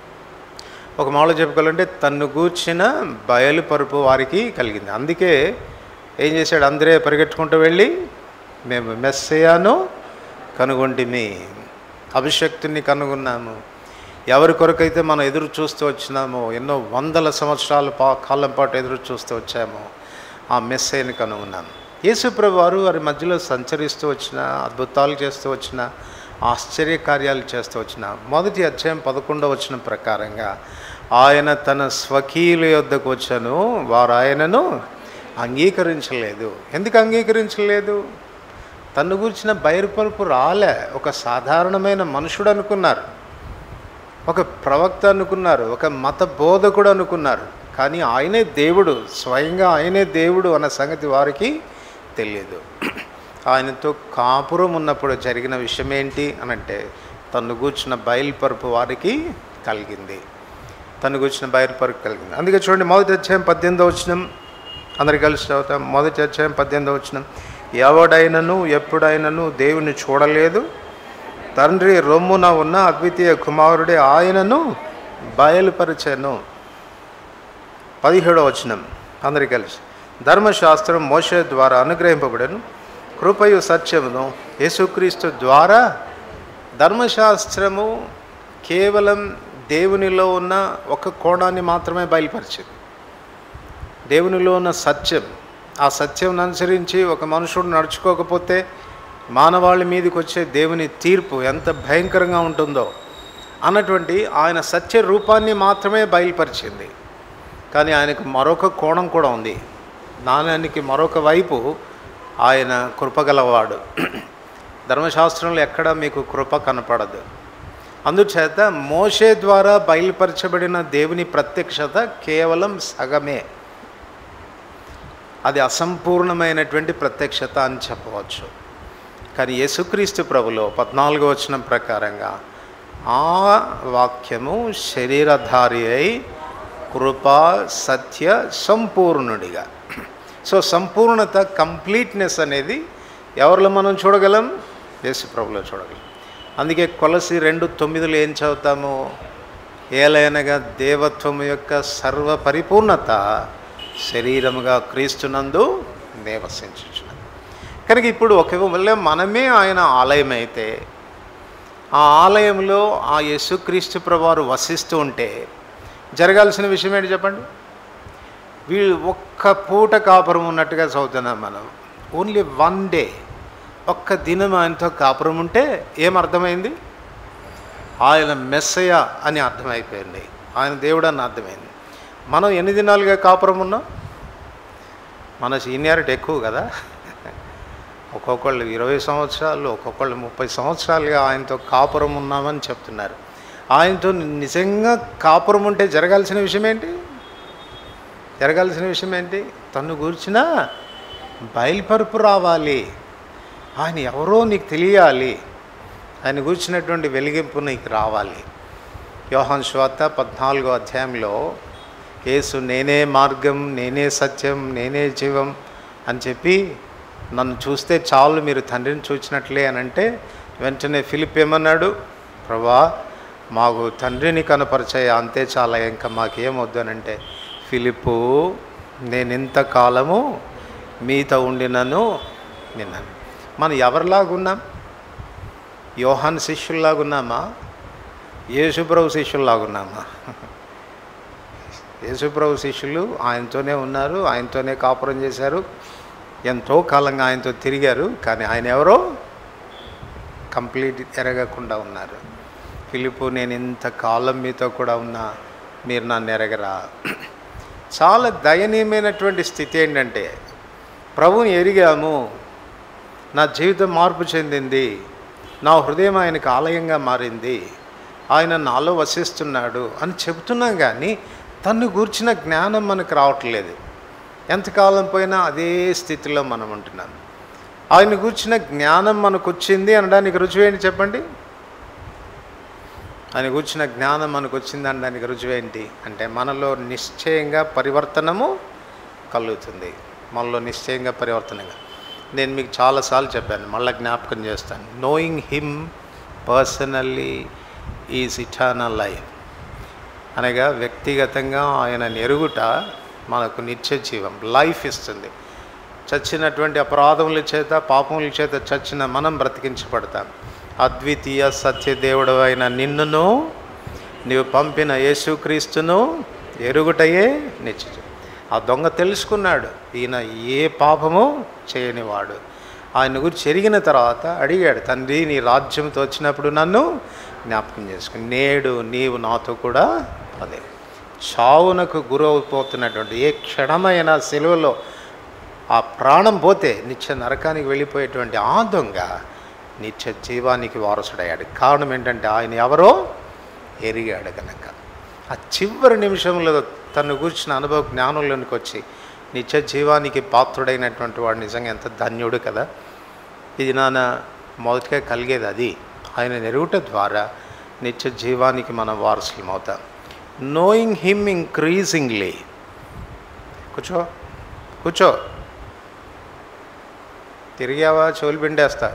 Speaker 1: ఒక మాటలో చెప్పుకోవాలంటే తన్ను కూర్చిన బయలుపరుపు వారికి కలిగింది అందుకే ఏం చేశాడు అందరే పరిగెట్టుకుంటూ వెళ్ళి మేము మెస్సయాను కనుగొంటిమి అభిషక్తుని కనుగొన్నాము ఎవరి కొరకైతే మనం ఎదురు చూస్తూ వచ్చినామో ఎన్నో వందల సంవత్సరాల పా కాలం పాటు ఎదురు చూస్తూ వచ్చామో ఆ మెస్సైని కనుగొన్నాము యేసుప్రభు వారు వారి మధ్యలో సంచరిస్తూ వచ్చిన అద్భుతాలు చేస్తూ వచ్చిన ఆశ్చర్య కార్యాలు చేస్తూ వచ్చిన మొదటి అధ్యాయం పదకొండవ వచ్చిన ప్రకారంగా ఆయన తన స్వకీయుల యొద్దకు వచ్చాను వారు ఆయనను అంగీకరించలేదు ఎందుకు అంగీకరించలేదు తను గురించిన బయలుపరుపు రాలే ఒక సాధారణమైన మనుషుడు అనుకున్నారు ఒక ప్రవక్త అనుకున్నారు ఒక మత బోధకుడు అనుకున్నారు కానీ ఆయనే దేవుడు స్వయంగా ఆయనే దేవుడు అన్న సంగతి వారికి తెలియదు ఆయనతో కాపురం ఉన్నప్పుడు జరిగిన విషయం ఏంటి అని అంటే తను కూర్చున్న బయలుపరుపు వారికి కలిగింది తను కూర్చున్న బయలుపరుపు కలిగింది అందుకే చూడండి మొదటి అధ్యాయం పద్దెనిమిదో వచ్చినం అందరికి కలిసి చదువుతాం మొదటి అధ్యాయం పద్దెనిమిదో వచ్చినం ఎవడైనను ఎప్పుడైనను దేవుని చూడలేదు తండ్రి రొమ్మున ఉన్న అద్వితీయ కుమారుడే ఆయనను బయలుపరిచాను పదిహేడవ వచనం అందరికి కలిసి ధర్మశాస్త్రం మోషే ద్వారా అనుగ్రహింపబడను కృపయు సత్యమును యేసుక్రీస్తు ద్వారా ధర్మశాస్త్రము కేవలం దేవునిలో ఉన్న ఒక కోణాన్ని మాత్రమే బయలుపరిచింది దేవునిలో ఉన్న సత్యం ఆ సత్యం అనుసరించి ఒక మనుషుడు నడుచుకోకపోతే మానవాళి మీదకి వచ్చే దేవుని తీర్పు ఎంత భయంకరంగా ఉంటుందో అన్నటువంటి ఆయన సత్య రూపాన్ని మాత్రమే బయలుపరిచింది కానీ ఆయనకు మరొక కోణం కూడా ఉంది నాణ్యానికి మరొక వైపు ఆయన కృపగలవాడు ధర్మశాస్త్రంలో ఎక్కడ మీకు కృప కనపడదు అందుచేత మోషే ద్వారా బయలుపరచబడిన దేవుని ప్రత్యక్షత కేవలం సగమే అది అసంపూర్ణమైనటువంటి ప్రత్యక్షత అని చెప్పవచ్చు కానీ యేసుక్రీస్తు ప్రభులో పద్నాలుగో వచనం ప్రకారంగా ఆ వాక్యము శరీరధారి అయి కృప సత్య సంపూర్ణుడిగా సో సంపూర్ణత కంప్లీట్నెస్ అనేది ఎవరిలో మనం చూడగలం యేసు ప్రభులో చూడగలం అందుకే కొలసి రెండు తొమ్మిదిలో ఏం చదువుతాము ఏలైనగా దేవత్వం యొక్క సర్వ పరిపూర్ణత శరీరముగా క్రీస్తునందు నివసించుచున్నది కనుక ఇప్పుడు ఒకవేళ మనమే ఆయన ఆలయం అయితే ఆ ఆలయంలో ఆ యేసుక్రీస్తు ప్రభువారు వసిస్తూ ఉంటే జరగాల్సిన విషయం ఏంటి చెప్పండి వీళ్ళు ఒక్క పూట కాపురం ఉన్నట్టుగా చదువుతున్నాం మనం ఓన్లీ వన్ డే ఒక్క దినం ఆయనతో కాపురం ఉంటే ఏం అర్థమైంది ఆయన మెస్సయ అని అర్థమైపోయింది ఆయన దేవుడు అని అర్థమైంది మనం ఎన్ని దినాలుగా కాపురం ఉన్నాం మన సీనియారిటీ ఎక్కువ కదా ఒక్కొక్కళ్ళు ఇరవై సంవత్సరాలు ఒక్కొక్కళ్ళు ముప్పై సంవత్సరాలుగా ఆయనతో కాపురం ఉన్నామని చెప్తున్నారు ఆయనతో నిజంగా కాపురం ఉంటే జరగాల్సిన విషయం ఏంటి జరగాల్సిన విషయం ఏంటి తను కూర్చిన బయలుపరుపు రావాలి ఆయన ఎవరో నీకు తెలియాలి ఆయన కూర్చున్నటువంటి వెలిగింపు నీకు రావాలి యోహాన్ శ్వాత పద్నాలుగో అధ్యాయంలో యేసు నేనే మార్గం నేనే సత్యం నేనే జీవం అని చెప్పి నన్ను చూస్తే చాలు మీరు తండ్రిని చూసినట్లే అని అంటే వెంటనే ఫిలిప్ ఏమన్నాడు ప్రభా మాకు తండ్రిని కనపరిచాయి అంతే చాలా ఇంకా మాకేం వద్దు అని అంటే ఫిలిప్పు నేను ఇంతకాలము మీతో ఉండినను నిన్నాను మనం ఎవరిలాగున్నాం యోహాన్ శిష్యుల్లాగున్నామా యేసుప్రభు శిష్యుల్లాగున్నామా యేసుప్రభు శిష్యులు ఆయనతోనే ఉన్నారు ఆయనతోనే కాపురం చేశారు ఎంతో కాలంగా ఆయనతో తిరిగారు కానీ ఆయన ఎవరో కంప్లీట్ ఎరగకుండా ఉన్నారు పిలుపు నేను ఇంత కాలం మీతో కూడా ఉన్నా మీరు నన్ను ఎరగరా చాలా దయనీయమైనటువంటి స్థితి ఏంటంటే ప్రభుని ఎరిగాము నా జీవితం మార్పు చెందింది నా హృదయం ఆయనకు ఆలయంగా మారింది ఆయన నాలో వసిస్తున్నాడు అని చెబుతున్నాం కానీ తన్ను గూర్చిన జ్ఞానం మనకు రావట్లేదు ఎంతకాలం పోయినా అదే స్థితిలో మనం ఉంటున్నాం ఆయన గూర్చిన జ్ఞానం మనకు వచ్చింది అనడానికి రుజువు ఏంటి చెప్పండి ఆయన కూర్చున్న జ్ఞానం మనకు వచ్చిందని దానికి రుజువేంటి అంటే మనలో నిశ్చయంగా పరివర్తనము కలుగుతుంది మనలో నిశ్చయంగా పరివర్తనగా నేను మీకు చాలాసార్లు చెప్పాను మళ్ళీ జ్ఞాపకం చేస్తాను knowing him personally is eternal life అనగా వ్యక్తిగతంగా ఆయన ఎరుగుట మనకు నిత్య జీవం లైఫ్ ఇస్తుంది చచ్చినటువంటి అపరాధముల చేత పాపముల చేత చచ్చిన మనం బ్రతికించబడతాం అద్వితీయ సత్యదేవుడు అయిన నిన్నును నీవు పంపిన యేసుక్రీస్తును ఎరుగుటయే నిత్య జీవం. ఆ దొంగ తెలుసుకున్నాడు ఈయన ఏ పాపము చేయనివాడు ఆయన గురించి ఎరిగిన తర్వాత అడిగాడు తండ్రి నీ రాజ్యంతో వచ్చినప్పుడు నన్ను జ్ఞాపకం చేసుకుని నేడు నీవు నాతో కూడా అదే చావునకు గురవుపోతున్నటువంటి ఏ క్షణమైన సెలవులో ఆ ప్రాణం పోతే నిత్య నరకానికి వెళ్ళిపోయేటువంటి ఆ దొంగ నిత్య జీవానికి వారసుడయ్యాడు కారణం ఏంటంటే ఆయన ఎవరో ఎరిగాడు కనుక ఆ చివరి నిమిషంలో తను కూర్చున్న అనుభవ జ్ఞానంలోనికి వచ్చి నిత్య జీవానికి పాత్రుడైనటువంటి వాడు నిజంగా ఎంత ధన్యుడు కదా ఇది నాన్న మొదటిగా కలిగేది అది ఆయన నెరుగుట ద్వారా నిత్య జీవానికి మనం వారసులం అవుతాం నోయింగ్ హిమ్ ఇంక్రీజింగ్లీ కూర్చో కూర్చో తిరిగావా చెవులు పిండేస్తా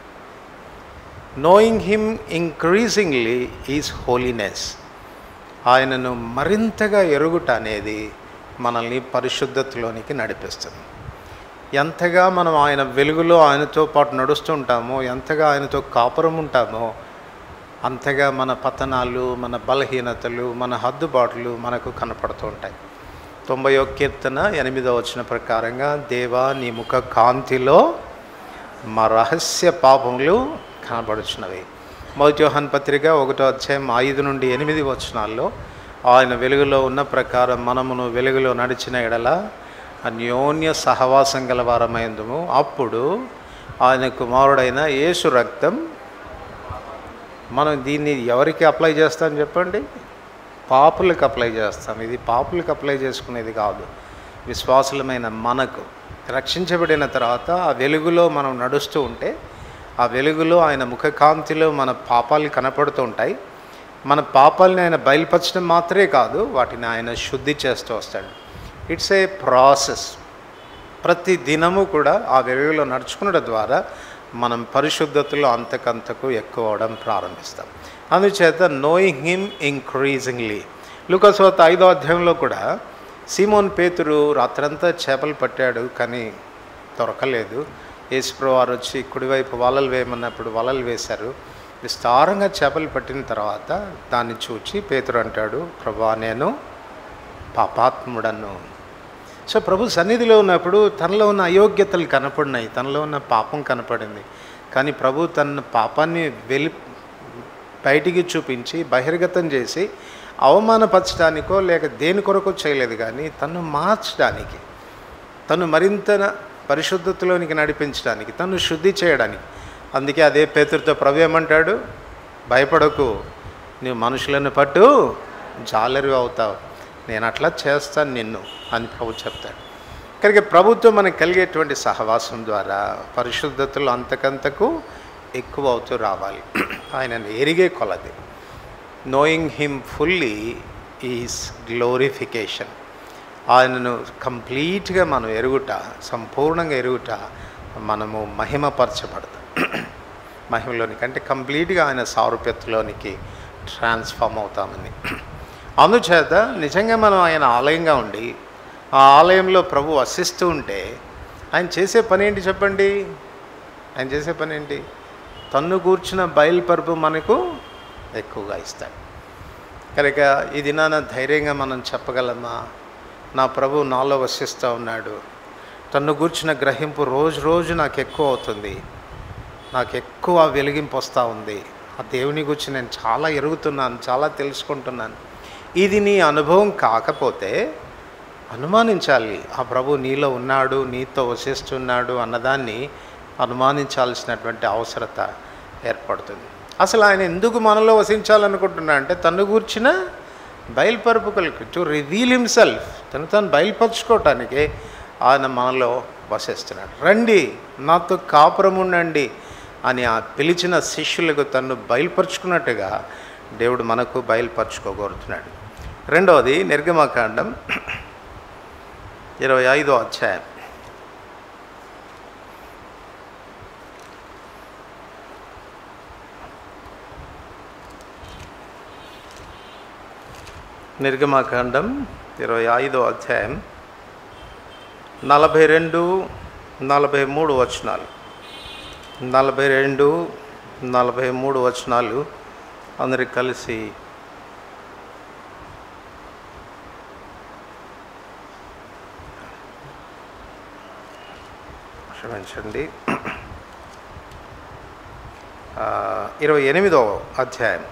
Speaker 1: knowing him increasingly is holiness ఆయనను మరింతగా ఎరుగుట అనేది మనల్ని పరిశుద్ధతలోనికి నడిపిస్తుంది ఎంతగా మనం ఆయన వెలుగులో ఆయనతో పాటు నడుస్తుంటామో ఎంతగా ఆయనతో కాపురం ఉంటామో అంతగా మన పతనాలు మన బలహీనతలు మన హద్దుబాట్లు మనకు కనపడుతూ ఉంటాయి తొంభై ఒక్క కీర్తన ఎనిమిదో వచ్చిన ప్రకారంగా దేవా నీ ముఖ కాంతిలో మా రహస్య పాపములు కనబడుచున్నవి మొదటి యోహాన్ పత్రిక ఒకటో అధ్యాయం ఐదు నుండి ఎనిమిది వచనాల్లో ఆయన వెలుగులో ఉన్న ప్రకారం మనమును వెలుగులో నడిచిన ఎడల అన్యోన్య సహవాసం గల వారమైందుము అప్పుడు ఆయన కుమారుడైన యేసు రక్తం మనం దీన్ని ఎవరికి అప్లై చేస్తాం చెప్పండి పాపులకు అప్లై చేస్తాం ఇది పాపులకు అప్లై చేసుకునేది కాదు విశ్వాసులమైన మనకు రక్షించబడిన తర్వాత ఆ వెలుగులో మనం నడుస్తూ ఉంటే ఆ వెలుగులో ఆయన ముఖకాంతిలో మన పాపాలు కనపడుతూ ఉంటాయి మన పాపాలని ఆయన బయలుపరచడం మాత్రమే కాదు వాటిని ఆయన శుద్ధి చేస్తూ వస్తాడు ఇట్స్ ఏ ప్రాసెస్ ప్రతి దినము కూడా ఆ వెలుగులో నడుచుకునడం ద్వారా మనం పరిశుద్ధతలో అంతకంతకు ఎక్కువ అవడం ప్రారంభిస్తాం అందుచేత నోయింగ్ హిమ్ ఇంక్రీజింగ్లీ లుకస్వత్ ఐదో అధ్యాయంలో కూడా సీమోన్ పేతురు రాత్రంతా చేపలు పట్టాడు కానీ దొరకలేదు యేసుప్రభు వారు వచ్చి కుడివైపు వలలు వేయమన్నప్పుడు వలలు వేశారు విస్తారంగా చేపలు పట్టిన తర్వాత దాన్ని చూచి పేతురు అంటాడు ప్రభా నేను పాపాత్ముడను సో ప్రభు సన్నిధిలో ఉన్నప్పుడు తనలో ఉన్న అయోగ్యతలు కనపడినాయి తనలో ఉన్న పాపం కనపడింది కానీ ప్రభు తన పాపాన్ని వెలి బయటికి చూపించి బహిర్గతం చేసి అవమానపరచడానికో లేక దేని కొరకో చేయలేదు కానీ తను మార్చడానికి తను మరింత పరిశుద్ధతలోనికి నడిపించడానికి తను శుద్ధి చేయడానికి అందుకే అదే పేతురితో ప్రభు ఏమంటాడు భయపడకు నువ్వు మనుషులను పట్టు జాలరి అవుతావు నేను అట్లా చేస్తాను నిన్ను అని ప్రభు చెప్తాడు కనుక ప్రభుత్వం మనకు కలిగేటువంటి సహవాసం ద్వారా పరిశుద్ధతలు అంతకంతకు ఎక్కువ అవుతూ రావాలి ఆయనను ఎరిగే కొలది knowing him fully is glorification ఆయనను కంప్లీట్గా మనం ఎరుగుట సంపూర్ణంగా ఎరుగుట మనము మహిమపరచబడతాం మహిమలోనికి అంటే కంప్లీట్గా ఆయన సారూప్యతలోనికి ట్రాన్స్ఫామ్ అవుతామని అందుచేత నిజంగా మనం ఆయన ఆలయంగా ఉండి ఆ ఆలయంలో ప్రభు వసిస్తూ ఉంటే ఆయన చేసే పని ఏంటి చెప్పండి ఆయన చేసే పని ఏంటి తన్ను కూర్చున్న బయలుపరుపు మనకు ఎక్కువగా ఇస్తాడు కనుక ఈ దినాన ధైర్యంగా మనం చెప్పగలమా నా ప్రభు నాలో వసిస్తూ ఉన్నాడు తన్ను కూర్చున్న గ్రహింపు రోజు రోజు నాకు ఎక్కువ అవుతుంది నాకు ఎక్కువ వెలిగింపు వస్తూ ఉంది ఆ దేవుని గురించి నేను చాలా ఎరుగుతున్నాను చాలా తెలుసుకుంటున్నాను ఇది నీ అనుభవం కాకపోతే అనుమానించాలి ఆ ప్రభు నీలో ఉన్నాడు నీతో వసిస్తున్నాడు అన్నదాన్ని అనుమానించాల్సినటువంటి అవసరత ఏర్పడుతుంది అసలు ఆయన ఎందుకు మనలో వసించాలనుకుంటున్నా అంటే తను కూర్చిన బయలుపరుపుకలకు టు రివీల్ హిమ్సెల్ఫ్ తను తను బయలుపరుచుకోవటానికి ఆయన మనలో వసిస్తున్నాడు రండి నాతో కాపురం ఉండండి అని ఆ పిలిచిన శిష్యులకు తను బయలుపరుచుకున్నట్టుగా దేవుడు మనకు బయలుపరచుకోగోరుతున్నాడు రెండవది నిర్గమకాండం ఇరవై ఐదో అధ్యాయం నిర్గమకాండం ఇరవై ఐదో అధ్యాయం నలభై రెండు నలభై మూడు వచనాలు నలభై రెండు నలభై మూడు వచనాలు అందరికి కలిసి క్షమించండి ఆ, ఇరవై ఎనిమిదో అధ్యాయం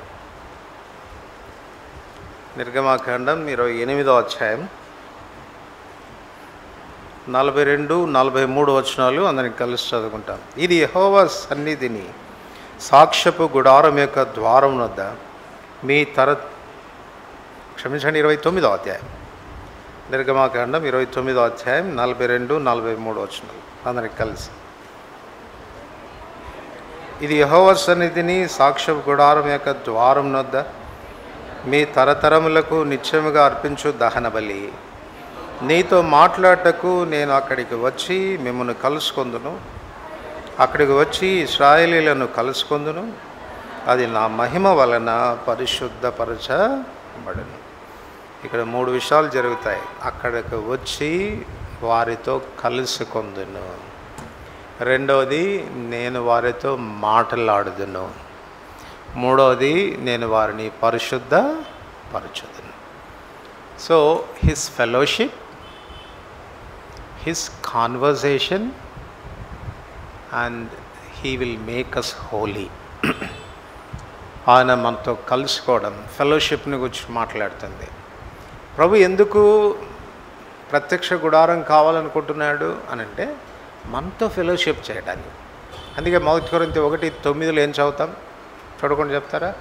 Speaker 1: నిర్గమాకాండం ఇరవై ఎనిమిదో అధ్యాయం నలభై రెండు నలభై మూడు వచనాలు అందరికి కలిసి చదువుకుంటాం ఇది యెహోవా సన్నిధిని సాక్ష్యపు గుడారం యొక్క ద్వారం వద్ద మీ తర క్షమించండి ఇరవై తొమ్మిదో అధ్యాయం నిర్గమాకాండం ఇరవై తొమ్మిదో అధ్యాయం నలభై రెండు నలభై మూడు వచనాలు అందరికి కలిసి ఇది యెహోవా సన్నిధిని సాక్ష్యపు గుడారం యొక్క ద్వారం వద్ద మీ తరతరములకు నిత్యముగా అర్పించు దహన బలి నీతో మాట్లాడటకు నేను అక్కడికి వచ్చి మిమ్మల్ని కలుసుకొందును అక్కడికి వచ్చి ఇస్రాయేలీలను కలుసుకొందును అది నా మహిమ వలన పరిశుద్ధపరచబడును ఇక్కడ మూడు విషయాలు జరుగుతాయి అక్కడికి వచ్చి వారితో కలుసుకొందును రెండవది నేను వారితో మాట్లాడుదును మూడవది నేను వారిని పరిశుద్ధ పరచుదును so his fellowship his conversation and he will make us holy ఆయన మనతో కలుసుకోవడం ఫెలోషిప్ని గురించి మాట్లాడుతుంది ప్రభు ఎందుకు ప్రత్యక్ష గుడారం కావాలనుకుంటున్నాడు అని అంటే మనతో ఫెలోషిప్ చేయడానికి అందుకే మొదటి కొరింత ఒకటి తొమ్మిదిలో ఏం చదువుతాం చూడకుండా చెప్తారా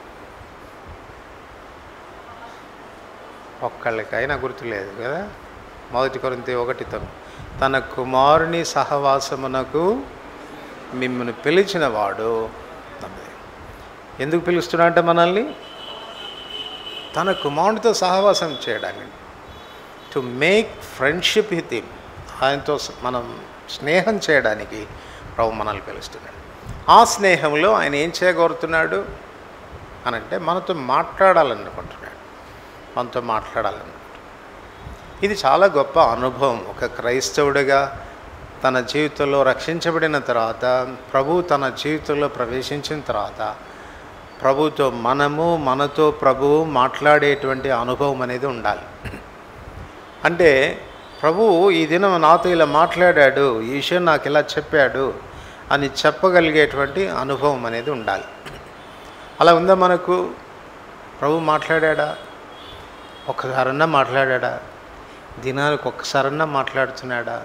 Speaker 1: ఒక్కళ్ళకైనా గుర్తులేదు కదా మొదటి కొరింత ఒకటి తొమ్మిది తన కుమారుని సహవాసమునకు మిమ్మల్ని పిలిచిన వాడు తమ్ముడే. ఎందుకు పిలుస్తున్నా అంటే మనల్ని తన కుమారుడితో సహవాసం చేయడానికి to make friendship with him ఆయనతో స- మనం స్నేహం చేయడానికి ప్రభు మనల్ని పిలుస్తున్నాడు ఆ స్నేహంలో ఆయన ఏం చేయగోరుతున్నాడు అని అంటే మనతో మాట్లాడాలనుకుంటున్నాడు మనతో మాట్లాడాలనుకుంటున్నాడు ఇది చాలా గొప్ప అనుభవం ఒక క్రైస్తవుడిగా తన జీవితంలో రక్షించబడిన తర్వాత ప్రభు తన జీవితంలో ప్రవేశించిన తర్వాత ప్రభుతో మనము మనతో ప్రభువు మాట్లాడేటువంటి అనుభవం అనేది ఉండాలి అంటే ప్రభువు ఈ దినం నాతో ఇలా మాట్లాడాడు ఈ విషయం నాకు ఇలా చెప్పాడు అని చెప్పగలిగేటువంటి అనుభవం అనేది ఉండాలి అలా ఉందా మనకు ప్రభు మాట్లాడా ఒక్కసారన్నా మాట్లాడా దినానికి ఒక్కసారన్నా మాట్లాడుతున్నాడా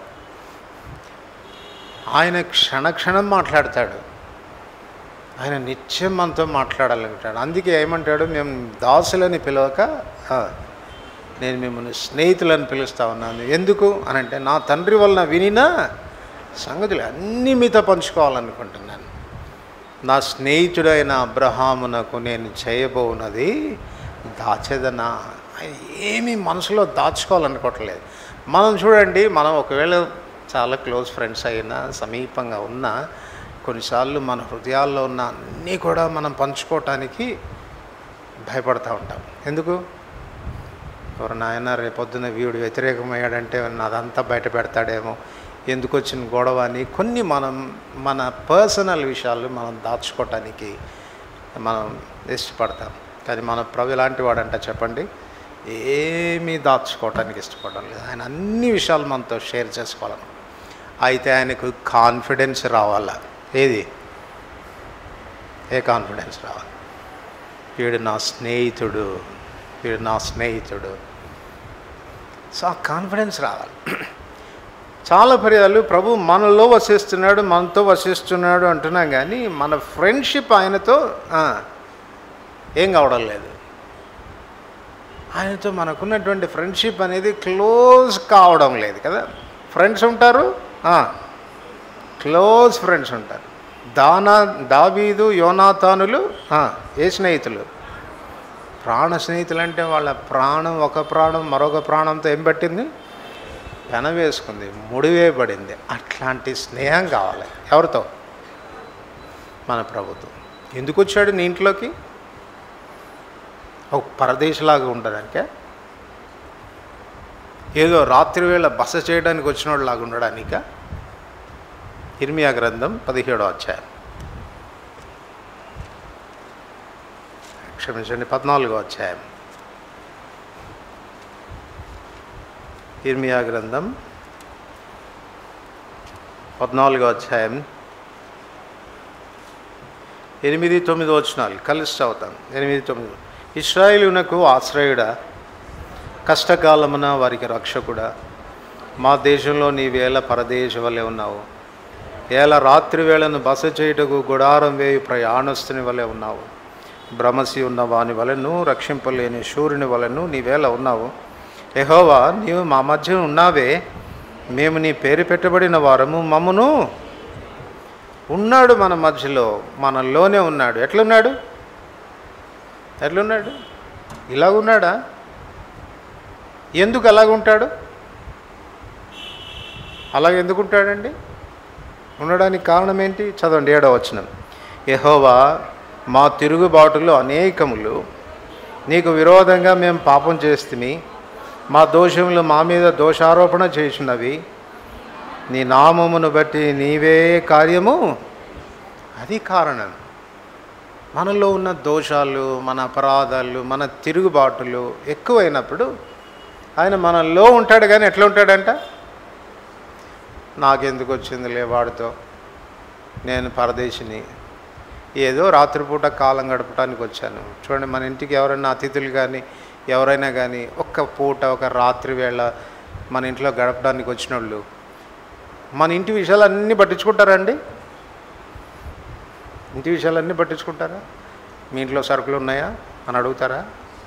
Speaker 1: ఆయన క్షణక్షణం మాట్లాడతాడు ఆయన నిత్యం మనతో మాట్లాడాలనుకుంటాడు అందుకే ఏమంటాడు మేము దాసులని పిలవక "ఆ, నేను మిమ్మల్ని స్నేహితులని పిలుస్తా ఉన్నాను ఎందుకు అని అంటే నా తండ్రి వలన వినిన సంగతులు అన్నీ మీతో పంచుకోవాలనుకుంటున్నాను నా స్నేహితుడైన అబ్రహామునకు నేను చేయబోనది దాచేదనా ఆయన ఏమీ మనసులో దాచుకోవాలనుకోవట్లేదు మనం చూడండి మనం ఒకవేళ చాలా క్లోజ్ ఫ్రెండ్స్ అయినా సమీపంగా ఉన్నా కొన్నిసార్లు మన హృదయాల్లో ఉన్న అన్నీ కూడా మనం పంచుకోవటానికి భయపడతా ఉంటాం ఎందుకు ఎవరు నాయన రేపొద్దున వీడు వ్యతిరేకమయ్యాడంటే అదంతా బయట పెడతాడేమో ఎందుకు వచ్చిన గొడవ అని కొన్ని మనం మన పర్సనల్ విషయాలు మనం దాచుకోవటానికి మనం ఇష్టపడతాం కానీ మన ప్రభు ఎలాంటి వాడంట చెప్పండి ఏమీ దాచుకోవటానికి ఇష్టపడడం లేదు ఆయన అన్ని విషయాలు మనతో షేర్ చేసుకోవాలను అయితే ఆయనకు కాన్ఫిడెన్స్ రావాలా ఏది ఏ కాన్ఫిడెన్స్ రావాలి వీడు నా స్నేహితుడు వీడు నా స్నేహితుడు సో ఆ కాన్ఫిడెన్స్ రావాలి చాలా పర్యాలు ప్రభు మనలో వసిస్తున్నాడు మనతో వసిస్తున్నాడు అంటున్నాం కానీ మన ఫ్రెండ్షిప్ ఆయనతో ఆ, ఏం కావడం లేదు ఆయనతో మనకున్నటువంటి ఫ్రెండ్షిప్ అనేది క్లోజ్ కావడం లేదు కదా ఫ్రెండ్స్ ఉంటారు క్లోజ్ ఫ్రెండ్స్ ఉంటారు దానా దావీదు యోనాతానులు ఆ, ఏ స్నేహితులు ప్రాణ స్నేహితులు అంటే వాళ్ళ ప్రాణం ఒక ప్రాణం మరొక ప్రాణంతో ఏం పట్టింది పెన వేసుకుంది ముడివేయబడింది అట్లాంటి స్నేహం కావాలి ఎవరితో మన ప్రభుత్వం ఎందుకు వచ్చాడు నీ ఇంట్లోకి ఒక పరదేశలాగా ఉండడానికే ఏదో రాత్రి వేళ బస చేయడానికి వచ్చినోడు లాగా ఉండడానిక ఇర్మియా గ్రంథం పదిహేడో అధ్యాయం క్షమించండి పద్నాలుగో అధ్యాయం ఇర్మియా గ్రంథం పద్నాలుగో అధ్యాయం ఎనిమిది తొమ్మిది వచనాలు కలిసి చదువుతాం ఎనిమిది తొమ్మిది ఇస్రాయిలునకు ఆశ్రయుడా కష్టకాలమున వారికి రక్షకుడా మా దేశంలో నీ వేళ పరదేశ వలె ఉన్నావు ఏల రాత్రి వేళను బస చేయుటకు గుడారం వేయు ప్రయాణస్తుని వలె ఉన్నావు భ్రమసి ఉన్న వాని వలెను రక్షింపలేని సూర్యుని వలెను నీ వేళ ఉన్నావు ఎహోవా నీవు మా మధ్య ఉన్నావే మేము నీ పేరు పెట్టబడిన వారము మమ్మును ఉన్నాడు మన మధ్యలో మనలోనే ఉన్నాడు ఎట్లున్నాడు ఎట్లున్నాడు ఇలాగున్నాడా ఎందుకు అలాగుంటాడు అలాగ ఎందుకు ఉంటాడండి ఉండడానికి కారణం ఏంటి చదవండి ఏడవ వచనం యెహోవా మా తిరుగుబాటులో అనేకములు నీకు విరోధంగా మేము పాపం చేస్తుమి మా దోషములు మా మీద దోషారోపణ చేసినవి నీ నామమును బట్టి నీవే కార్యము అది కారణం మనలో ఉన్న దోషాలు మన అపరాధాలు మన తిరుగుబాటులు ఎక్కువైనప్పుడు ఆయన మనలో ఉంటాడు కానీ ఎట్లా ఉంటాడంట నాకెందుకు వచ్చిందిలే వాడితో నేను పరదేశిని ఏదో రాత్రిపూట కాలం గడపడానికి వచ్చాను చూడండి మన ఇంటికి ఎవరైనా అతిథులు కానీ ఎవరైనా కానీ ఒక్క పూట ఒక రాత్రి వేళ మన ఇంట్లో గడపడానికి వచ్చిన వాళ్ళు మన ఇంటి విషయాలు అన్నీ పట్టించుకుంటారండి ఇంటి విషయాలన్నీ పట్టించుకుంటారా మీ ఇంట్లో సరుకులు ఉన్నాయా అని అడుగుతారా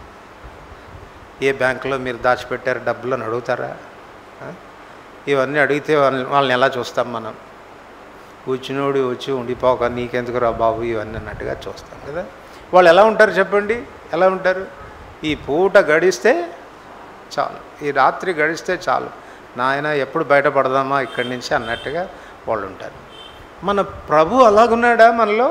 Speaker 1: ఏ బ్యాంకులో మీరు దాచిపెట్టారు డబ్బులు అని అడుగుతారా ఆ? ఇవన్నీ అడిగితే వాళ్ళని వాళ్ళని ఎలా చూస్తాం మనం కూర్చునోడు వచ్చి ఉండిపోక నీకెందుకు రా బాబు ఇవన్నీ అన్నట్టుగా చూస్తాం కదా వాళ్ళు ఎలా ఉంటారు చెప్పండి ఎలా ఉంటారు ఈ పూట గడిస్తే చాలు ఈ రాత్రి గడిస్తే చాలు నాయన ఎప్పుడు బయటపడదామా ఇక్కడి నుంచి అన్నట్టుగా వాళ్ళు ఉంటారు మన ప్రభు అలాగున్నాడా మనలో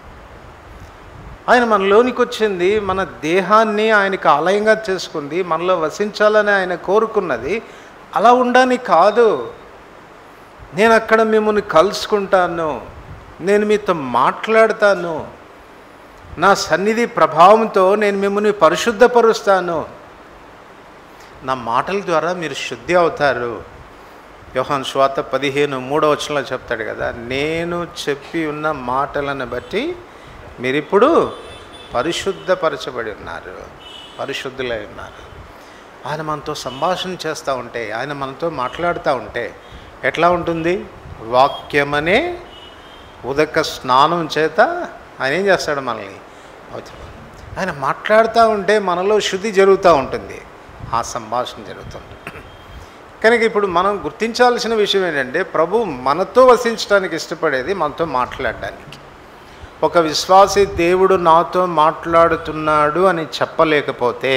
Speaker 1: ఆయన మనలోనికి వచ్చింది మన దేహాన్ని ఆయనకు ఆలయంగా చేసుకుంది మనలో వసించాలని ఆయన కోరుకున్నది అలా ఉండడానికి కాదు నేను అక్కడ మిమ్మల్ని కలుసుకుంటాను నేను మీతో మాట్లాడతాను నా సన్నిధి ప్రభావంతో నేను మిమ్మల్ని పరిశుద్ధపరుస్తాను నా మాటల ద్వారా మీరు శుద్ధి అవుతారు యోహాన్ స్వాత పదిహేను మూడో వచనంలో చెప్తాడు కదా నేను చెప్పి ఉన్న మాటలను బట్టి మీరిప్పుడు పరిశుద్ధపరచబడి ఉన్నారు పరిశుద్ధులై ఉన్నారు ఆయన మనతో సంభాషణ చేస్తూ ఉంటే ఆయన మనతో మాట్లాడుతూ ఉంటే ఎట్లా ఉంటుంది వాక్యమనే ఉదక స్నానం చేత ఆయన ఏం చేస్తాడు మనల్ని పవిత్రం ఆయన మాట్లాడుతూ ఉంటే మనలో శుద్ధి జరుగుతూ ఉంటుంది ఆ సంభాషణ జరుగుతుంది కనుక ఇప్పుడు మనం గుర్తించాల్సిన విషయం ఏంటంటే ప్రభు మనతో వసించడానికి ఇష్టపడేది మనతో మాట్లాడడానికి ఒక విశ్వాసి దేవుడు నాతో మాట్లాడుతున్నాడు అని చెప్పలేకపోతే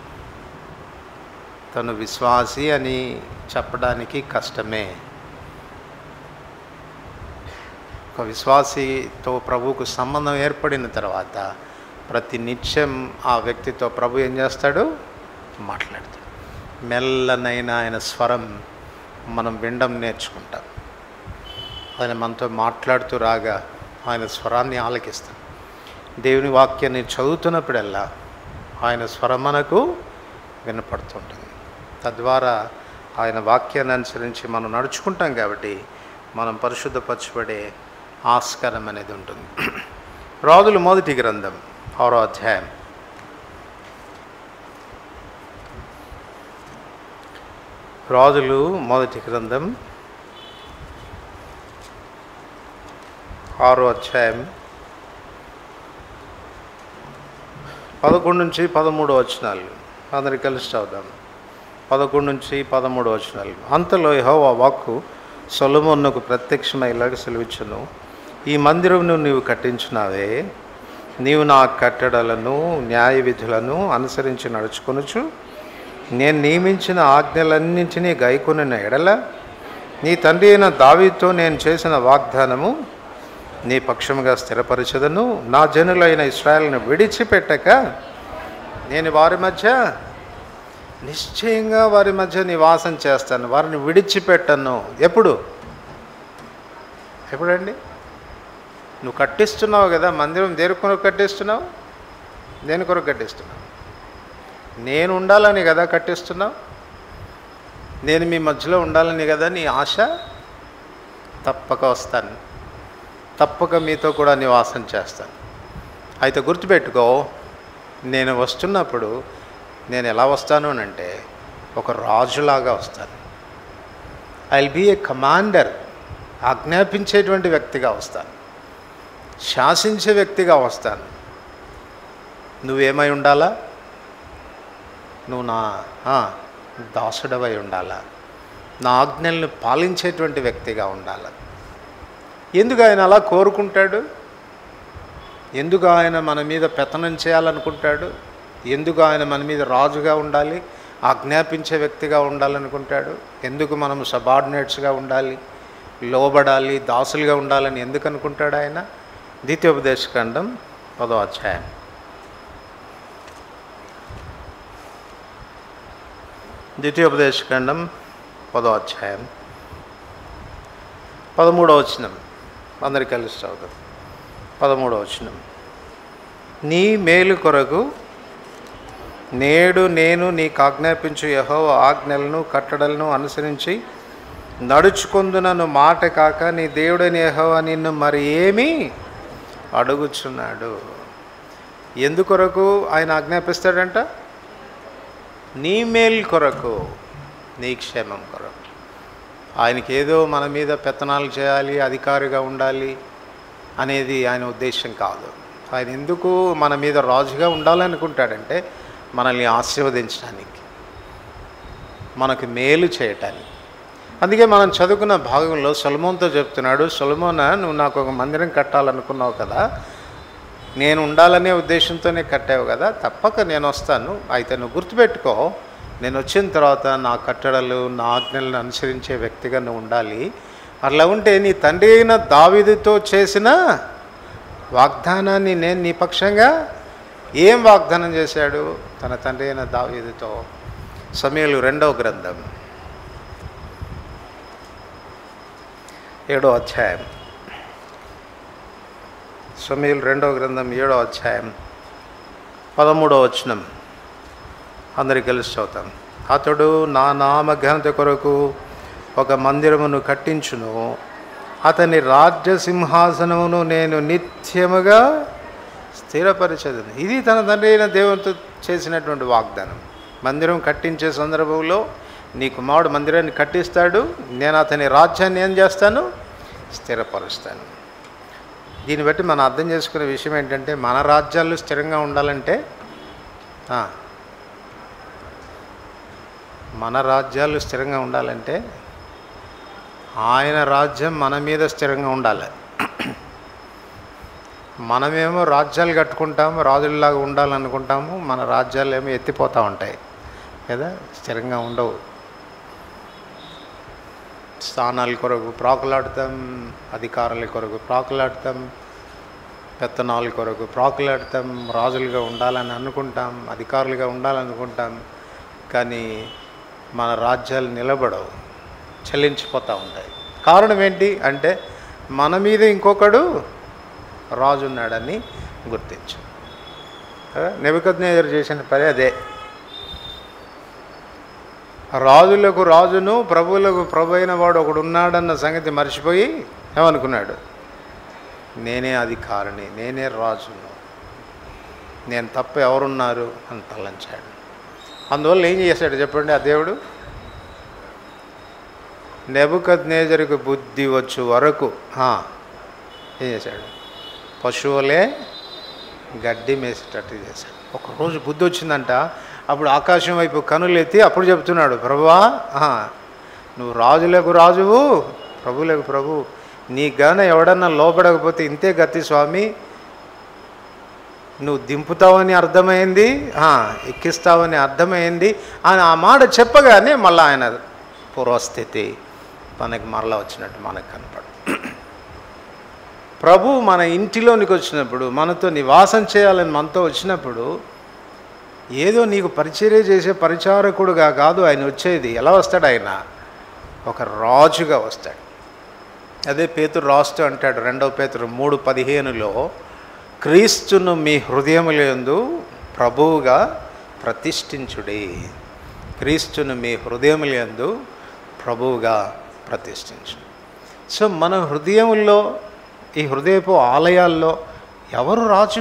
Speaker 1: తను విశ్వాసి అని చెప్పడానికి కష్టమే ఒక విశ్వాసితో ప్రభువుకు సంబంధం ఏర్పడిన తర్వాత ప్రతి నిత్యం ఆ వ్యక్తితో ప్రభు ఏం చేస్తాడు మాట్లాడతాడు మెల్లనైన ఆయన స్వరం మనం వినడం నేర్చుకుంటాం ఆయన మనతో మాట్లాడుతూ రాగా ఆయన స్వరాన్ని ఆలకిస్తాం దేవుని వాక్యాన్ని చదువుతున్నప్పుడల్లా ఆయన స్వరం మనకు వినపడుతుంటుంది తద్వారా ఆయన వాక్యాన్ని అనుసరించి మనం నడుచుకుంటాం కాబట్టి మనం పరిశుద్ధపరచబడే ఆస్కారం అనేది ఉంటుంది రాజులు మొదటి గ్రంథం ఆరో అధ్యాయం రాజులు మొదటి గ్రంథం ఆరో అధ్యాయం పదకొండు నుంచి పదమూడు వచనాలు అందరికి కలిసి చదువుదాం పదకొండు నుంచి పదమూడు వచనాలు అంతలో యెహోవా వాక్కు సొలమోన్నకు ప్రత్యక్షమై ఇలాగ సెలవిచ్చును ఈ మందిరమును నీవు కట్టించున్నావే నీవు నా కట్టడలను న్యాయ విధులను అనుసరించి నడుచుకొనుచు నేను నియమించిన ఆజ్ఞలన్నింటినీ గైకొనిన ఎడల నీ తండ్రి అయిన దావీతో నేను చేసిన వాగ్దానము నీ పక్షముగా స్థిరపరచదను నా జనులైన ఇస్రాయల్ని విడిచిపెట్టక నేను వారి మధ్య నిశ్చయంగా వారి మధ్య నివాసం చేస్తాను వారిని విడిచిపెట్టను ఎప్పుడు ఎప్పుడండి నువ్వు కట్టిస్తున్నావు కదా మందిరం దేని కొరకు కట్టిస్తున్నావు దేని కొరకు కట్టిస్తున్నావు నేను ఉండాలని కదా కట్టిస్తున్నావు నేను మీ మధ్యలో ఉండాలని కదా నీ ఆశ తప్పక వస్తాను తప్పక మీతో కూడా నివాసం చేస్తాను అయితే గుర్తుపెట్టుకో నేను వస్తున్నప్పుడు నేను ఎలా వస్తాను అని అంటే ఒక రాజులాగా వస్తాను I will be a commander ఆజ్ఞాపించేటువంటి వ్యక్తిగా వస్తాను శాసించే వ్యక్తిగా వస్తాను నువ్వేమై ఉండాలా నువ్వు నా ఆ, దాసుడవై ఉండాలా నా ఆజ్ఞల్ని పాలించేటువంటి వ్యక్తిగా ఉండాలి ఎందుకు ఆయన అలా కోరుకుంటాడు ఎందుకు ఆయన మన మీద పెత్తనం చేయాలనుకుంటాడు ఎందుకు ఆయన మన మీద రాజుగా ఉండాలి ఆజ్ఞాపించే వ్యక్తిగా ఉండాలనుకుంటాడు ఎందుకు మనం సబార్డినేట్స్గా ఉండాలి లోబడాలి దాసులుగా ఉండాలని ఎందుకు అనుకుంటాడు ఆయన ద్వితీయోపదేశకాండం పదో అధ్యాయం ద్వితీయోపదేశకాండం పదో అధ్యాయం పదమూడో వచనం అందరికి కలిసి చదువుతాం పదమూడో వచనం నీ మేలు కొరకు నేడు నేను నీకు ఆజ్ఞాపించు యహో ఆజ్ఞలను కట్టడలను అనుసరించి నడుచుకుందునను మాట కాక నీ దేవుడని యహోవ నిన్ను మరి ఏమీ అడుగుచున్నాడు ఎందుకొరకు ఆయన ఆజ్ఞాపిస్తాడంట నీ మేలు కొరకు నీ క్షేమం కొరకు ఆయనకి ఏదో మన మీద పెత్తనాలు చేయాలి అధికారిగా ఉండాలి అనేది ఆయన ఉద్దేశం కాదు ఆయన ఎందుకు మన మీద రాజుగా ఉండాలనుకుంటాడంటే మనల్ని ఆశీర్వదించడానికి మనకు మేలు చేయటానికి అందుకే మనం చదువుకున్న భాగంలో సొలమోన్తో చెప్తున్నాడు సొలమోన నువ్వు నాకు ఒక మందిరం కట్టాలనుకున్నావు కదా నేను ఉండాలనే ఉద్దేశంతోనే కట్టావు కదా తప్పక నేను వస్తాను అయితే నువ్వు గుర్తుపెట్టుకో నేను వచ్చిన తర్వాత నా కట్టడలు నా ఆజ్ఞలను అనుసరించే వ్యక్తిగా నువ్వు ఉండాలి అట్లా ఉంటే నీ తండ్రి అయిన దావీదుతో చేసిన వాగ్దానాన్ని నేను నీ పక్షంగా ఏం వాగ్దానం చేశాడు తన తండ్రి అయిన దావీదుతో సమయలు రెండవ గ్రంథం ఏడో అధ్యాయం సమయలు రెండవ గ్రంథం ఏడో అధ్యాయం పదమూడో వచనం అందరికి కలిసి చదువుతాం అతడు నా నామ ఘనత కొరకు ఒక మందిరమును కట్టించును అతని రాజ్య సింహాసనమును నేను నిత్యముగా స్థిరపరచదును ఇది తన తండ్రి అయిన దేవునితో చేసినటువంటి వాగ్దానం మందిరం కట్టించే సందర్భంలో నీ కుమారుడు మందిరాన్ని కట్టిస్తాడు నేను అతని రాజ్యాన్ని ఏం చేస్తాను స్థిరపరుస్తాను దీన్ని బట్టి మనం అర్థం చేసుకునే విషయం ఏంటంటే మన రాజ్యాలు స్థిరంగా ఉండాలంటే ఆ, మన రాజ్యాలు స్థిరంగా ఉండాలంటే ఆయన రాజ్యం మన మీద స్థిరంగా ఉండాలి మనమేమో రాజ్యాలు కట్టుకుంటాము రాజుల్లాగా ఉండాలనుకుంటాము మన రాజ్యాలు ఏమో ఎత్తిపోతూ ఉంటాయి కదా స్థిరంగా ఉండవు స్థానాల కొరకు ప్రాకులాడతాం అధికారుల కొరకు ప్రాకులాడతాం పెత్తనాల కొరకు ప్రాకులాడతాం రాజులుగా ఉండాలని అనుకుంటాం అధికారులుగా ఉండాలనుకుంటాం కానీ మన రాజ్యాలు నిలబడవు చలించిపోతూ ఉంటాయి కారణం ఏంటి అంటే మన మీద ఇంకొకడు రాజు ఉన్నాడని గుర్తించు నెబద్ చేసిన పని అదే రాజులకు రాజును ప్రభువులకు ప్రభు అయిన వాడు ఒకడు ఉన్నాడన్న సంగతి మర్చిపోయి ఏమనుకున్నాడు నేనే అధికారిని నేనే రాజును నేను తప్ప ఎవరున్నారు అని తలంచాడు అందువల్ల ఏం చేశాడు చెప్పండి ఆ దేవుడు నెబుకద్ నేజరికి బుద్ధి వచ్చు వరకు ఆ, ఏం చేశాడు పశువులే గడ్డి మేసేటట్టు చేశాడు ఒకరోజు బుద్ధి వచ్చిందంట అప్పుడు ఆకాశం వైపు కనులెత్తి అప్పుడు చెప్తున్నాడు ప్రభువా ఆ, నువ్వు రాజులకు రాజువు ప్రభులకు ప్రభు నీ గాన ఎవడన్నా లోపడకపోతే ఇంతే గతి స్వామి నువ్వు దింపుతావని అర్థమైంది ఆ, ఎక్కిస్తావని అర్థమైంది అని ఆ మాట చెప్పగానే మళ్ళీ ఆయన పూర్వస్థితి మనకి మరలా వచ్చినట్టు మనకు కనపడు ప్రభు మన ఇంటిలోనికి వచ్చినప్పుడు మనతో నివాసం చేయాలని మనతో వచ్చినప్పుడు ఏదో నీకు పరిచర్య చేసే పరిచారకుడుగా కాదు ఆయన వచ్చేది ఎలా వస్తాడు ఆయన ఒక రాజుగా వస్తాడు అదే పేతురు రాస్తూ అంటాడు రెండవ పేతురు మూడు పదిహేనులో క్రీస్తును మీ హృదయములందు ప్రభువుగా ప్రతిష్ఠించుడి క్రీస్తును మీ హృదయములందు ప్రభువుగా ప్రతిష్ఠించు సో మన హృదయముల్లో ఈ హృదయపు ఆలయాల్లో ఎవరు రాజు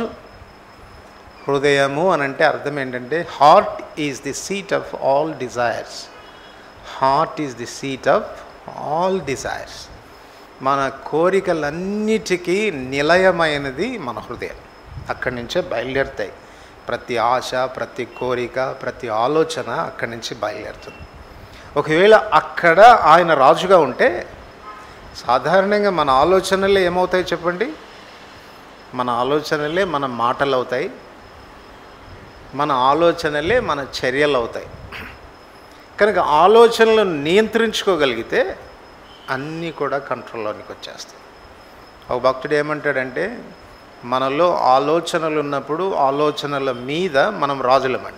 Speaker 1: హృదయము అని అంటే అర్థం ఏంటంటే heart is the seat of all desires heart is the seat of all desires మన కోరికలన్నిటికీ నిలయమైనది మన హృదయం అక్కడి నుంచే బయలుదేరుతాయి ప్రతి ఆశ ప్రతి కోరిక ప్రతి ఆలోచన అక్కడి నుంచి బయలుదేరుతుంది ఒకవేళ అక్కడ ఆయన రాజుగా ఉంటే సాధారణంగా మన ఆలోచనలే ఏమవుతాయి చెప్పండి మన ఆలోచనలే మన మాటలు అవుతాయి మన ఆలోచనలే మన చర్యలు అవుతాయి కనుక ఆలోచనలను నియంత్రించుకోగలిగితే అన్నీ కూడా కంట్రోల్లోనికి వచ్చేస్తాయి ఒక భక్తుడు ఏమంటాడంటే మనలో ఆలోచనలు ఉన్నప్పుడు ఆలోచనల మీద మనం రాజులమంట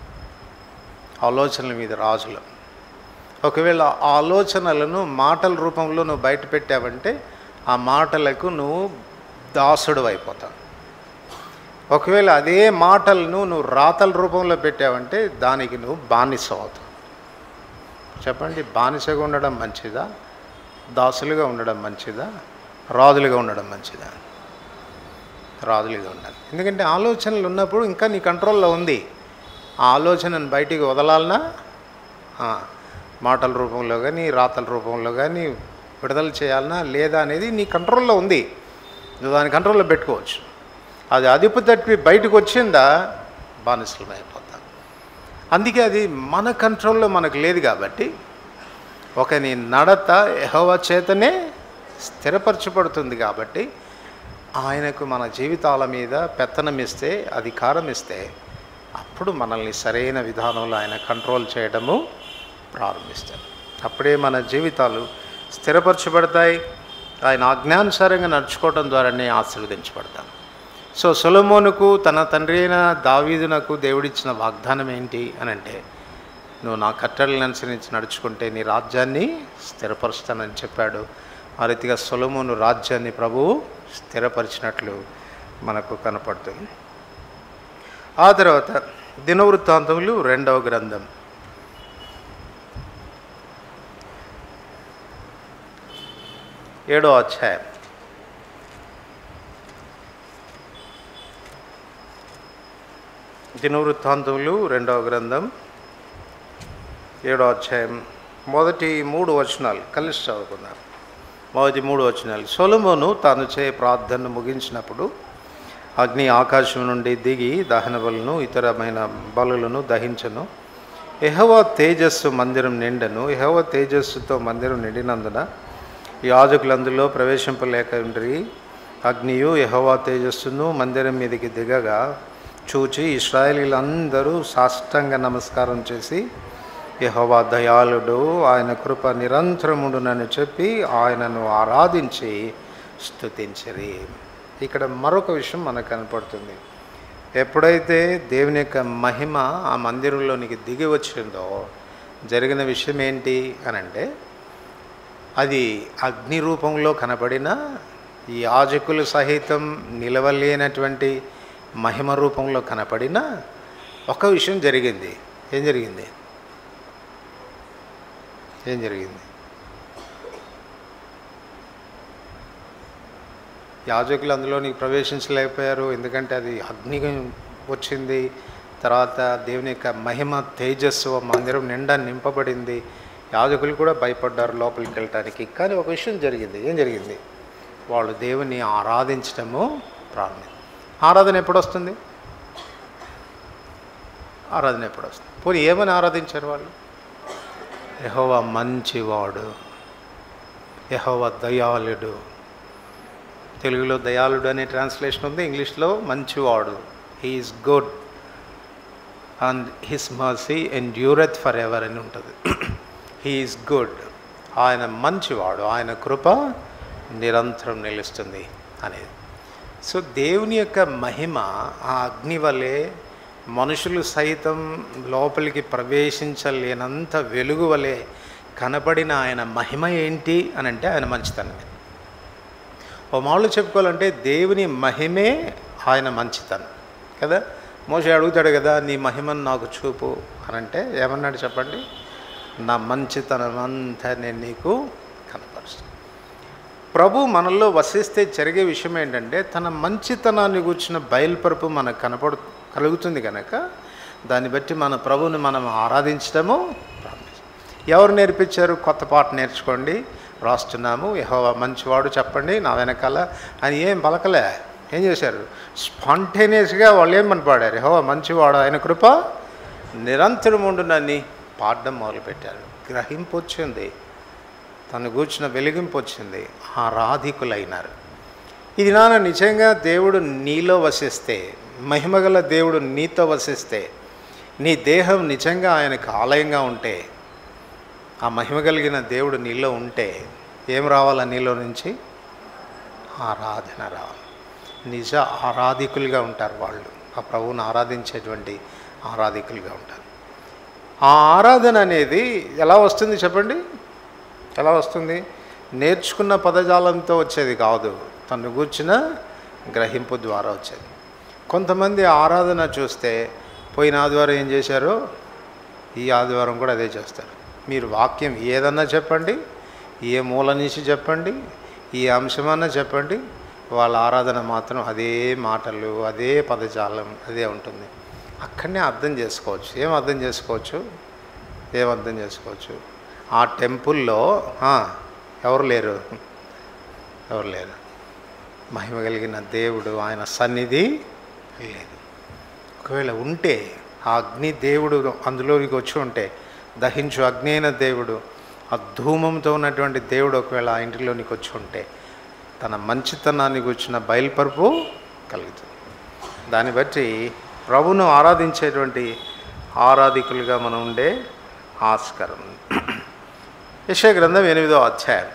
Speaker 1: ఆలోచనల మీద రాజులం ఒకవేళ ఆ ఆలోచనలను మాటల రూపంలో నువ్వు బయట పెట్టావంటే ఆ మాటలకు నువ్వు దాసుడు అయిపోతావు ఒకవేళ అదే మాటలను నువ్వు రాతల రూపంలో పెట్టావంటే దానికి నువ్వు బానిస అవుతావు చెప్పండి బానిసగా ఉండడం మంచిదా దాసులుగా ఉండడం మంచిదా రాజులుగా ఉండడం మంచిదా రాజులుగా ఉండాలి ఎందుకంటే ఆలోచనలు ఉన్నప్పుడు ఇంకా నీ కంట్రోల్లో ఉంది ఆ ఆలోచనను బయటికి వదలాలనా ఆ, మాటల రూపంలో కానీ రాతల రూపంలో కానీ విడుదల చేయాలనా లేదా అనేది నీ కంట్రోల్లో ఉంది నువ్వు దాని కంట్రోల్లో పెట్టుకోవచ్చు అది అదుపు తప్పి బయటకు వచ్చిందా బానిసలం అయిపోతాం అందుకే అది మన కంట్రోల్లో మనకు లేదు కాబట్టి ఒక నీ నడత యెహోవ చేతనే స్థిరపరచబడుతుంది కాబట్టి ఆయనకు మన జీవితాల మీద పెత్తనం ఇస్తే అధికారం ఇస్తే అప్పుడు మనల్ని సరైన విధానంలో ఆయన కంట్రోల్ చేయడము ప్రారంభిస్తారు అప్పుడే మన జీవితాలు స్థిరపరచబడతాయి ఆయన ఆజ్ఞానుసారంగా నడుచుకోవడం ద్వారానే ఆశీర్వదించబడతాం సో సొలమోనుకు తన తండ్రి అయిన దావీదునకు దేవుడిచ్చిన వాగ్దానం ఏంటి అని అంటే నువ్వు నా కట్టడలను అనుసరించి నడుచుకుంటే నీ రాజ్యాన్ని స్థిరపరుస్తానని చెప్పాడు ఆ రీతిగా సొలమోను రాజ్యాన్ని ప్రభువు స్థిరపరిచినట్లు మనకు కనపడుతుంది ఆ తర్వాత దినవృత్తాంతములు రెండవ గ్రంథం ఏడో అధ్యాయం దినవృత్తాంతములు రెండవ గ్రంథం ఏడో అధ్యాయం మొదటి మూడు వచనాలు కలిసి చదువుకుందాం మొదటి మూడు వచనాలు సొలమోను తాను చే ప్రార్థనను ముగించినప్పుడు అగ్ని ఆకాశం నుండి దిగి దహన బలును ఇతరమైన బలులను దహించను యెహోవ తేజస్సు మందిరం నిండను యెహోవ తేజస్సుతో మందిరం నిండినందున యాజకులు అందులో ప్రవేశింపలేక ఉండ్రి అగ్నియు యెహోవా తేజస్సును మందిరం మీదకి దిగగా చూచి ఇస్రాయేలీలందరూ సాష్టంగా నమస్కారం చేసి యెహోవా దయాళుడు ఆయన కృప నిరంతరముడునని చెప్పి ఆయనను ఆరాధించి స్తుతించరి ఇక్కడ మరొక విషయం మనకు కనపడుతుంది ఎప్పుడైతే దేవుని యొక్క మహిమ ఆ మందిరంలోనికి దిగి వచ్చిందో జరిగిన విషయం ఏంటి అని అంటే అది అగ్ని రూపంలో కనబడిన ఈ యాజకులు సహితం నిలవలేనటువంటి మహిమ రూపంలో కనపడిన ఒక విషయం జరిగింది ఏం జరిగింది ఏం జరిగింది యాజకులు అందులోనికి ప్రవేశించలేకపోయారు ఎందుకంటే అది అగ్ని వచ్చింది తర్వాత దేవుని యొక్క మహిమ తేజస్సు ఆ మందిరం నిండా నింపబడింది యాజకులు కూడా భయపడ్డారు లోపలికి వెళ్ళటానికి కానీ ఒక విషయం జరిగింది ఏం జరిగింది వాళ్ళు దేవుని ఆరాధించడము ప్రారంభం ఆరాధన ఎప్పుడు వస్తుంది ఆరాధన ఎప్పుడు వస్తుంది పోనీ ఏమని ఆరాధించారు వాళ్ళు యహోవా మంచివాడు యహోవా దయాళుడు తెలుగులో దయాళుడు అనే ట్రాన్స్లేషన్ ఉంది ఇంగ్లీష్లో మంచివాడు he is good and his mercy endureth for ever అని ఉంటుంది హీఈస్ గుడ్ ఆయన మంచివాడు ఆయన కృప నిరంతరం నిలుస్తుంది అనేది సో దేవుని యొక్క మహిమ ఆ అగ్ని వలె మనుషులు సైతం లోపలికి ప్రవేశించలేనంత వెలుగు వలె కనపడిన ఆయన మహిమ ఏంటి అని అంటే ఆయన మంచితనమే ఓ మామూలు చెప్పుకోవాలంటే దేవుని మహిమే ఆయన మంచితనం కదా మోసే అడుగుతాడు కదా నీ మహిమను నాకు చూపు అని అంటే ఏమన్నాడు చెప్పండి నా మంచితనం అంతా నేను నీకు కనపరుస్తాను ప్రభు మనలో వసిస్తే జరిగే విషయం ఏంటంటే తన మంచితనాన్ని కూర్చున్న బయలుపరుపు మనకు కనపడు కలుగుతుంది కనుక దాన్ని బట్టి మన ప్రభువుని మనం ఆరాధించడము ప్రారంభిస్తాం ఎవరు నేర్పించారు కొత్త పాట నేర్చుకోండి రాస్తున్నాము యహోవా మంచివాడు చెప్పండి నా వెనకాల అని ఏం పలకలే ఏం చేశారు స్పాంటేనియస్గా వాళ్ళు ఏమని పాడారు యహోవా మంచివాడు ఆయన కృప నిరంతరం ఉండునని పాడడం మొదలుపెట్టారు గ్రహింపు వచ్చింది తను కూర్చున్న వెలిగింపు వచ్చింది ఆరాధికులైనారు ఇది నాన్న నిజంగా దేవుడు నీలో వసిస్తే మహిమగల దేవుడు నీతో వసిస్తే నీ దేహం నిజంగా ఆయనకు ఆలయంగా ఉంటే ఆ మహిమ కలిగిన దేవుడు నీలో ఉంటే ఏం రావాలా నీలో నుంచి ఆరాధన రావాలి నిజ ఆరాధికులుగా ఉంటారు వాళ్ళు ఆ ప్రభువుని ఆరాధించేటువంటి ఆరాధికులుగా ఉంటారు ఆ ఆరాధన అనేది ఎలా వస్తుంది చెప్పండి ఎలా వస్తుంది నేర్చుకున్న పదజాలంతో వచ్చేది కాదు తను కూర్చున్న గ్రహింపు ద్వారా వచ్చేది కొంతమంది ఆరాధన చూస్తే పోయిన ఆదివారం ఏం చేశారో ఈ ఆదివారం కూడా అదే చేస్తారు మీరు వాక్యం ఏదన్నా చెప్పండి ఏ మూల నుంచి చెప్పండి ఏ అంశమన్నా చెప్పండి వాళ్ళ ఆరాధన మాత్రం అదే మాటలు అదే పదజాలం అదే ఉంటుంది అక్కడనే అర్థం చేసుకోవచ్చు ఏం అర్థం చేసుకోవచ్చు ఏం అర్థం చేసుకోవచ్చు ఆ టెంపుల్లో ఆ, ఎవరు లేరు ఎవరు లేరు మహిమ కలిగిన దేవుడు ఆయన సన్నిధి లేదు ఒకవేళ ఉంటే ఆ అగ్ని దేవుడు అందులోకి వచ్చి ఉంటే దహించు అగ్ని అయిన దేవుడు ఆ ధూమంతో ఉన్నటువంటి దేవుడు ఒకవేళ ఆ ఇంటిలోనికి వచ్చి ఉంటే తన మంచితనాన్ని కూర్చున్న బయలుపరుపు కలుగుతుంది దాన్ని బట్టి ప్రభును ఆరాధించేటువంటి ఆరాధికులుగా మనం ఉండే ఆస్కారం ఉంది. యెషయా గ్రంథం ఎనిమిదో అధ్యాయం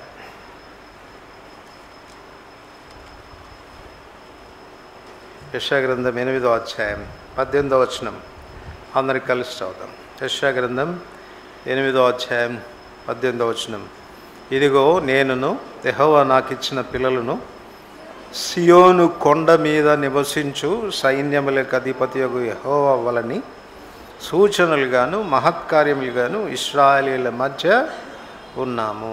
Speaker 1: యెషయా గ్రంథం ఎనిమిదో అధ్యాయం పద్దెనిమిదో వచనం అందరికి కలిసి చదువుదాం యెషయా గ్రంథం ఎనిమిదో అధ్యాయం పద్దెనిమిదో వచనం ఇదిగో నేనును యెహోవా నాకు ఇచ్చిన పిల్లలను సియోను కొండ మీద నివసించు సైన్యములకు అధిపతి యొక్క యెహోవా వలని సూచనలుగాను మహత్కార్యములుగాను ఇస్రాయలీల మధ్య ఉన్నాము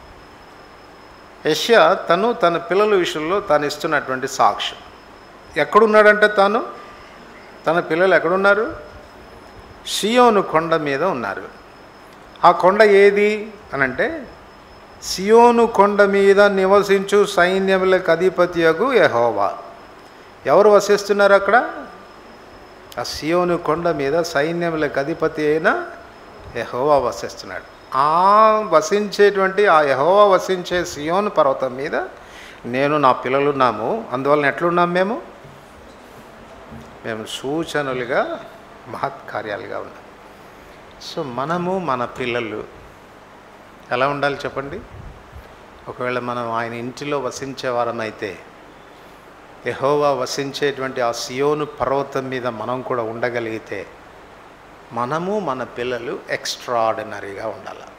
Speaker 1: యష్యా తను తన పిల్లల విషయంలో తాను ఇస్తున్నటువంటి సాక్ష్యం ఎక్కడున్నాడంటే తాను తన పిల్లలు ఎక్కడున్నారు సియోను కొండ మీద ఉన్నారు ఆ కొండ ఏది అనంటే సియోను కొండ మీద నివసించు సైన్యములకు అధిపతియగు యెహోవా ఎవరు వసిస్తున్నారు అక్కడ ఆ సియోను కొండ మీద సైన్యములకు అధిపతి అయిన యెహోవా వసిస్తున్నాడు ఆ వసించేటువంటి ఆ యెహోవా వసించే సియోను పర్వతం మీద నేను నా పిల్లలు ఉన్నాము అందువలన ఎట్లున్నాం మేము మేము సూచనలుగా మహత్కార్యాలుగా ఉన్నాం సో మనము మన పిల్లలు ఎలా ఉండాలి చెప్పండి ఒకవేళ మనం ఆయన ఇంటిలో వసించే వారమైతే యెహోవా వసించేటువంటి ఆ సియోను పర్వతం మీద మనం కూడా ఉండగలిగితే మనము మన పిల్లలు ఎక్స్ట్రాడినరీగా ఉండాలి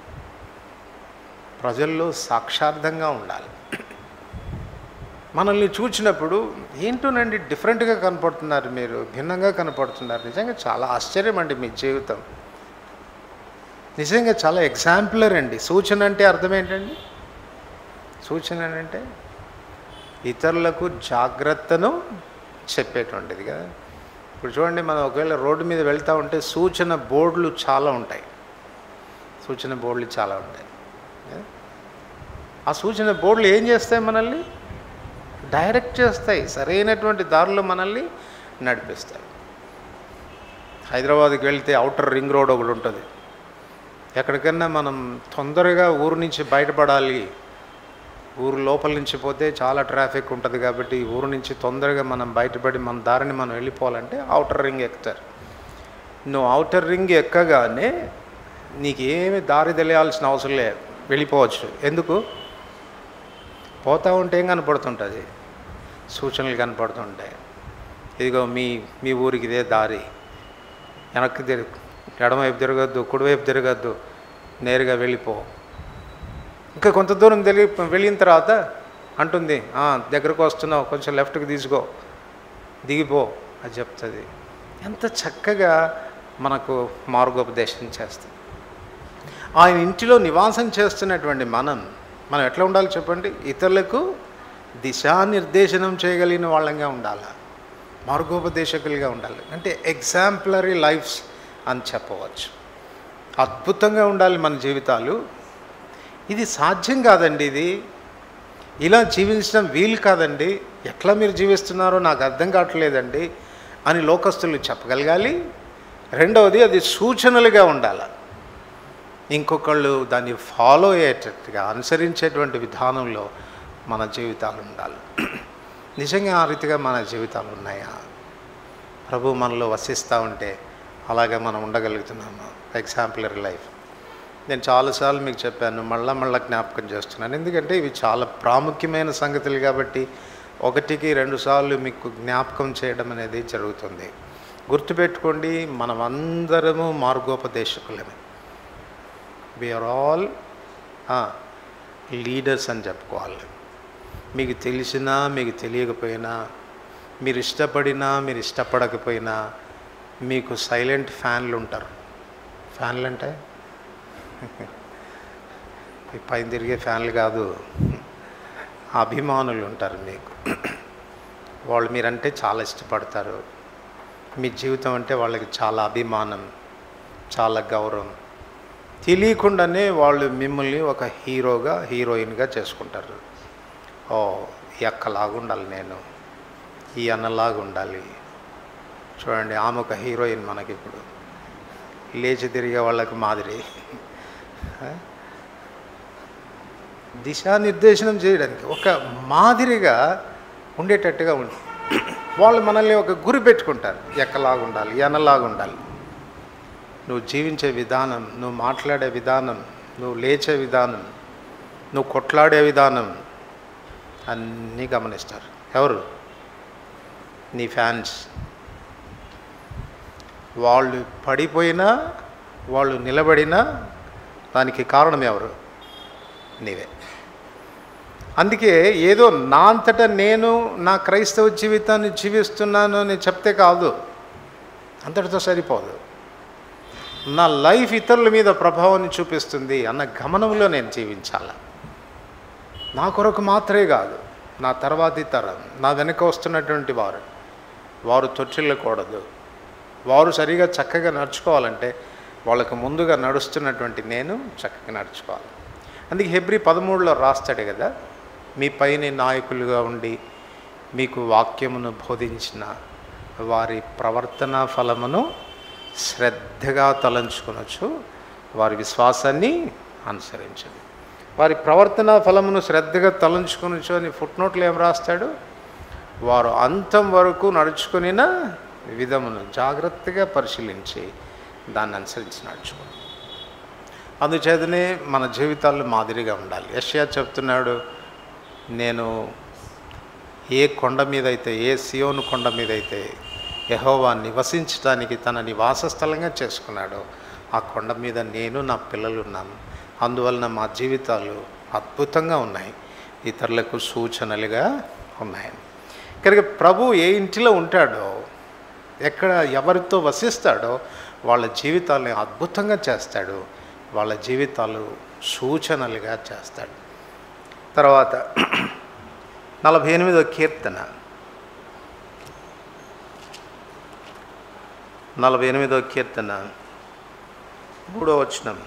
Speaker 1: ప్రజల్లో సాక్షార్థంగా ఉండాలి మనల్ని చూచినప్పుడు ఏంటోనండి డిఫరెంట్గా కనపడుతున్నారు మీరు భిన్నంగా కనపడుతున్నారు నిజంగా చాలా ఆశ్చర్యం అండి మీ జీవితం నిజంగా చాలా ఎగ్జాంపులర్ అండి సూచన అంటే అర్థం ఏంటండి సూచన అంటే ఇతరులకు జాగ్రత్తను చెప్పేటువంటిది కదా ఇప్పుడు చూడండి మనం ఒకవేళ రోడ్డు మీద వెళ్తూ ఉంటే సూచన బోర్డులు చాలా ఉంటాయి సూచన బోర్డులు చాలా ఉంటాయి ఏ? ఆ సూచన బోర్డులు ఏం చేస్తాయి మనల్ని డైరెక్ట్ చేస్తాయి సరైనటువంటి దారిలో మనల్ని నడిపిస్తాయి హైదరాబాద్కి వెళ్తే అవుటర్ రింగ్ రోడ్ ఒకటి ఉంటుంది ఎక్కడికన్నా మనం తొందరగా ఊరు నుంచి బయటపడాలి ఊరు లోపల నుంచి పోతే చాలా ట్రాఫిక్ ఉంటుంది కాబట్టి ఊరు నుంచి తొందరగా మనం బయటపడి మన దారిని మనం వెళ్ళిపోవాలంటే అవుటర్ రింగ్ ఎక్కుతారు నువ్వు అవుటర్ రింగ్ ఎక్కగానే నీకు ఏమి దారి తెలియాల్సిన అవసరం లేదు వెళ్ళిపోవచ్చు ఎందుకు పోతా ఉంటే ఏం కనపడుతుంటుంది సూచనలు కనపడుతుంటాయి ఇదిగో మీ మీ ఊరికి ఇదే దారి వెనక్కి తిరుగు ఎడమవైపు తిరగద్దు కుడివైపు తిరగద్దు నేరుగా వెళ్ళిపో ఇంకా కొంత దూరం తెలియ వెళ్ళిన తర్వాత అంటుంది "ఆ, దగ్గరకు వస్తున్నావు కొంచెం లెఫ్ట్కి తీసుకో దిగిపో అది చెప్తుంది ఎంత చక్కగా మనకు మార్గోపదేశం చేస్తుంది ఆయన ఇంటిలో నివాసం చేస్తున్నటువంటి మనం మనం ఎట్లా ఉండాలి చెప్పండి ఇతరులకు దిశానిర్దేశనం చేయగలిగిన వాళ్ళంగా ఉండాలి మార్గోపదేశకులుగా ఉండాలి అంటే ఎగ్జాంపులరీ లైఫ్స్ అని చెప్పవచ్చు అద్భుతంగా ఉండాలి మన జీవితాలు ఇది సాధ్యం కాదండి ఇది ఇలా జీవించడం వీలు కాదండి ఎట్లా మీరు జీవిస్తున్నారో నాకు అర్థం కావట్లేదండి అని లోకస్తులు చెప్పగలగాలి రెండవది అది సూచనలుగా ఉండాలి ఇంకొకళ్ళు దాన్ని ఫాలో అయ్యేటట్టుగా అనుసరించేటువంటి విధానంలో మన జీవితాలు ఉండాలి నిజంగా ఆ రీతిగా మన జీవితాలు ఉన్నాయా ప్రభు మనలో వసిస్తూ ఉంటే అలాగే మనం ఉండగలుగుతున్నాము ఎగ్జాంపులరీ లైఫ్ నేను చాలాసార్లు మీకు చెప్పాను మళ్ళా మళ్ళా జ్ఞాపకం చేస్తున్నాను ఎందుకంటే ఇవి చాలా ప్రాముఖ్యమైన సంగతులు కాబట్టి ఒకటికి రెండు సార్లు మీకు జ్ఞాపకం చేయడం అనేది జరుగుతుంది గుర్తుపెట్టుకోండి మనం అందరము మార్గోపదేశకులమే వీఆర్ ఆల్ లీడర్స్ అని చెప్పుకోవాలి మీకు తెలిసినా మీకు తెలియకపోయినా మీరు ఇష్టపడినా మీరు ఇష్టపడకపోయినా మీకు సైలెంట్ ఫ్యాన్లు ఉంటారు ఫ్యాన్లు అంటే ఈ పైన తిరిగే ఫ్యాన్లు కాదు అభిమానులు ఉంటారు మీకు వాళ్ళు మీరంటే చాలా ఇష్టపడతారు మీ జీవితం అంటే వాళ్ళకి చాలా అభిమానం చాలా గౌరవం తెలియకుండానే వాళ్ళు మిమ్మల్ని ఒక హీరోగా హీరోయిన్గా చేసుకుంటారు ఓ ఈ అక్కలాగా ఉండాలి నేను ఈ అన్నలాగా ఉండాలి చూడండి ఆమె ఒక హీరోయిన్ మనకి ఇప్పుడు లేచి తిరిగే వాళ్ళకి మాదిరి దిశానిర్దేశనం చేయడానికి ఒక మాదిరిగా ఉండేటట్టుగా ఉంది వాళ్ళు మనల్ని ఒక గురి పెట్టుకుంటారు ఎక్కలాగా ఉండాలి ఎన్నలాగా ఉండాలి నువ్వు జీవించే విధానం నువ్వు మాట్లాడే విధానం నువ్వు లేచే విధానం నువ్వు కొట్లాడే విధానం అన్నీ గమనిస్తారు ఎవరు నీ ఫ్యాన్స్ వాళ్ళు పడిపోయినా వాళ్ళు నిలబడినా దానికి కారణం ఎవరు నీవే అందుకే ఏదో నా అంతటా నేను నా క్రైస్తవ జీవితాన్ని జీవిస్తున్నాను అని చెప్తే కాదు అంతటితో సరిపోదు నా లైఫ్ ఇతరుల మీద ప్రభావాన్ని చూపిస్తుంది అన్న గమనంలో నేను జీవించాల నా కొరకు మాత్రమే కాదు నా తర్వాతి తరం నా వెనక వస్తున్నటువంటి వారు వారు తొట్టిల్లకూడదు వారు సరిగా చక్కగా నడుచుకోవాలంటే వాళ్ళకు ముందుగా నడుస్తున్నటువంటి నేను చక్కగా నడుచుకోవాలి అందుకే హెబ్రి పదమూడులో రాస్తాడు కదా మీ పైన నాయకులుగా ఉండి మీకు వాక్యమును బోధించిన వారి ప్రవర్తన ఫలమును శ్రద్ధగా తలంచుకొనొచ్చు వారి విశ్వాసాన్ని అనుసరించండి వారి ప్రవర్తన ఫలమును శ్రద్ధగా తలంచుకొనొచ్చు అని ఫుట్నోట్లో ఏం రాస్తాడు వారు అంతం వరకు నడుచుకునిన విధమును జాగ్రత్తగా పరిశీలించి దాన్ని అనుసరించి నడుచుకోండి అందుచేతనే మన జీవితాల్లో మాదిరిగా ఉండాలి యష్యా చెప్తున్నాడు నేను ఏ కొండ మీద అయితే ఏ సియోను కొండ మీద అయితే యహోవా నివసించడానికి తన నివాస స్థలంగా చేసుకున్నాడో ఆ కొండ మీద నేను నా పిల్లలు ఉన్నాము అందువలన మా జీవితాలు అద్భుతంగా ఉన్నాయి ఇతరులకు సూచనలుగా ఉన్నాయి కనుక ప్రభు ఏ ఇంటిలో ఉంటాడో ఎక్కడ ఎవరితో వసిస్తాడో వాళ్ళ జీవితాలని అద్భుతంగా చేస్తాడు వాళ్ళ జీవితాలు సూచనలుగా చేస్తాడు తర్వాత నలభై ఎనిమిదో కీర్తన నలభై ఎనిమిదో కీర్తన మూడో వచనం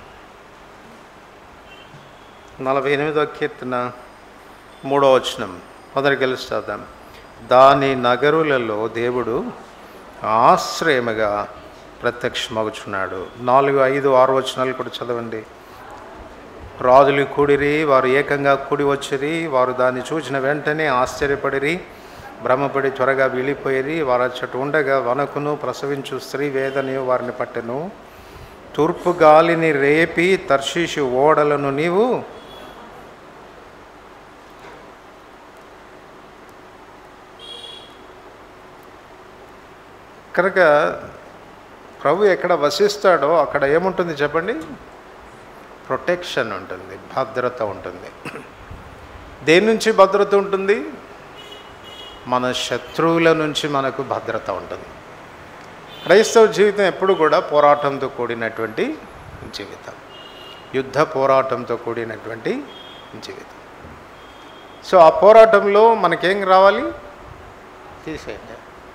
Speaker 1: నలభై ఎనిమిదో కీర్తన మూడో వచనం మొదటి గెలుస్తాదాం దాని నగరులలో దేవుడు ఆశ్రయముగా ప్రత్యక్షమగుచున్నాడు నాలుగు ఐదు ఆరు వచనాలు కూడా చదవండి రాజులు కూడిరి వారు ఏకంగా కూడి వచ్చిరి వారు దాన్ని చూసిన వెంటనే ఆశ్చర్యపడిరి భ్రమపడి త్వరగా వెళ్ళిపోయిరి వారు అచ్చట ఉండగా వనకును ప్రసవించు స్త్రీ వేదనయు వారిని పట్టెను తూర్పు గాలిని రేపి తర్షీషు ఓడలను నీవు కనుక ప్రభు ఎక్కడ వసిస్తాడో అక్కడ ఏముంటుంది చెప్పండి ప్రొటెక్షన్ ఉంటుంది భద్రత ఉంటుంది దేని నుంచి భద్రత ఉంటుంది మన శత్రువుల నుంచి మనకు భద్రత ఉంటుంది క్రైస్తవ జీవితం ఎప్పుడు కూడా పోరాటంతో కూడినటువంటి జీవితం యుద్ధ పోరాటంతో కూడినటువంటి జీవితం సో ఆ పోరాటంలో మనకేం రావాలి తీసేయండి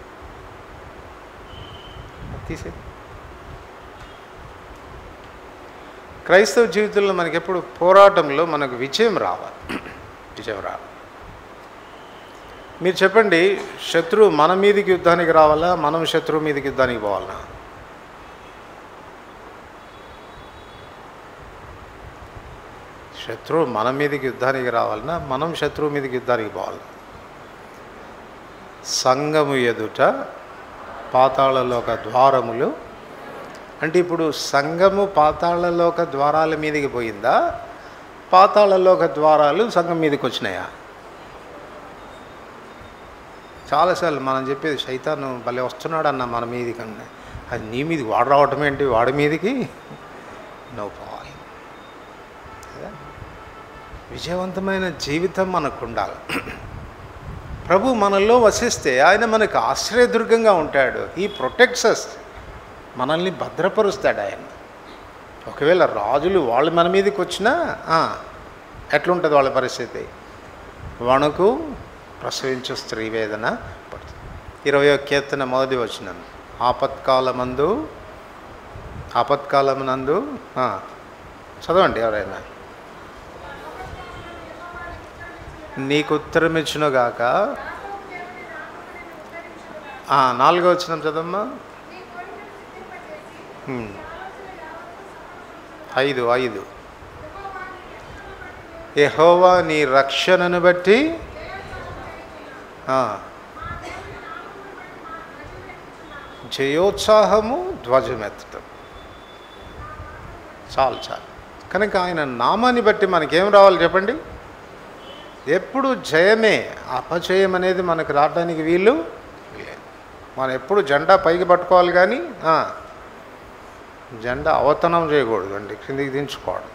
Speaker 1: తీసే క్రైస్తవ జీవితంలో మనకి ఎప్పుడు పోరాటంలో మనకు విజయం రావాలి విజయం రావాలి మీరు చెప్పండి శత్రువు మన మీదకి యుద్ధానికి రావాలా మనం శత్రువు మీదకి యుద్ధానికి పోవాలా శత్రువు మన మీదకి యుద్ధానికి రావాలన్నా మనం శత్రువు మీదకి యుద్ధానికి పోవాలి సంఘము ఎదుట పాతాళలోక ద్వారములు అంటే ఇప్పుడు సంఘము పాతాళలోక ద్వారాల మీదకి పోయిందా పాతాళలోక ద్వారాలు సంఘం మీదకి వచ్చినాయా చాలాసార్లు మనం చెప్పేది శైతాను భలే వస్తున్నాడు అన్న మన మీదకి అన్న అది నీ మీదకి వాడు రావటం ఏంటి వాడి మీదకి నో పోవాలి కదా? విజయవంతమైన జీవితం మనకు ఉండాలి ప్రభు మనల్లో వసిస్తే ఆయన మనకు ఆశ్రయదుర్గంగా ఉంటాడు ఈ ప్రొటెక్ట్స్ మనల్ని భద్రపరుస్తాడు ఆయన ఒకవేళ రాజులు వాళ్ళు మన మీదకి వచ్చినా ఆ, ఎట్లుంటుంది వాళ్ళ పరిస్థితి వణుకు ప్రసవించు స్త్రీ వేదన పడుతుంది ఇరవయో కీర్తన మొదటి వచ్చిన ఆపత్కాలమందు ఆపత్కాలమునందు ఆ, చదవండి ఎవరైనా నీకు ఉత్తరం ఇచ్చునుగాక ఆ, నాలుగో వచ్చిన చదమ్మా హ్మ్. ఐదు ఐదు యెహోవా నీ రక్షణను బట్టి ఆ, జయోత్సాహము ధ్వజమెత్తటం చాలు చాలు కనుక ఆయన నామాన్ని బట్టి మనకేం రావాలి చెప్పండి ఎప్పుడు జయమే అపజయం అనేది మనకు రావడానికి వీలు లేదు మనం ఎప్పుడు జెండా పైకి పట్టుకోవాలి కానీ ఆ, జెండా అవతనం చేయకూడదు అండి కిందికి దించుకోవడం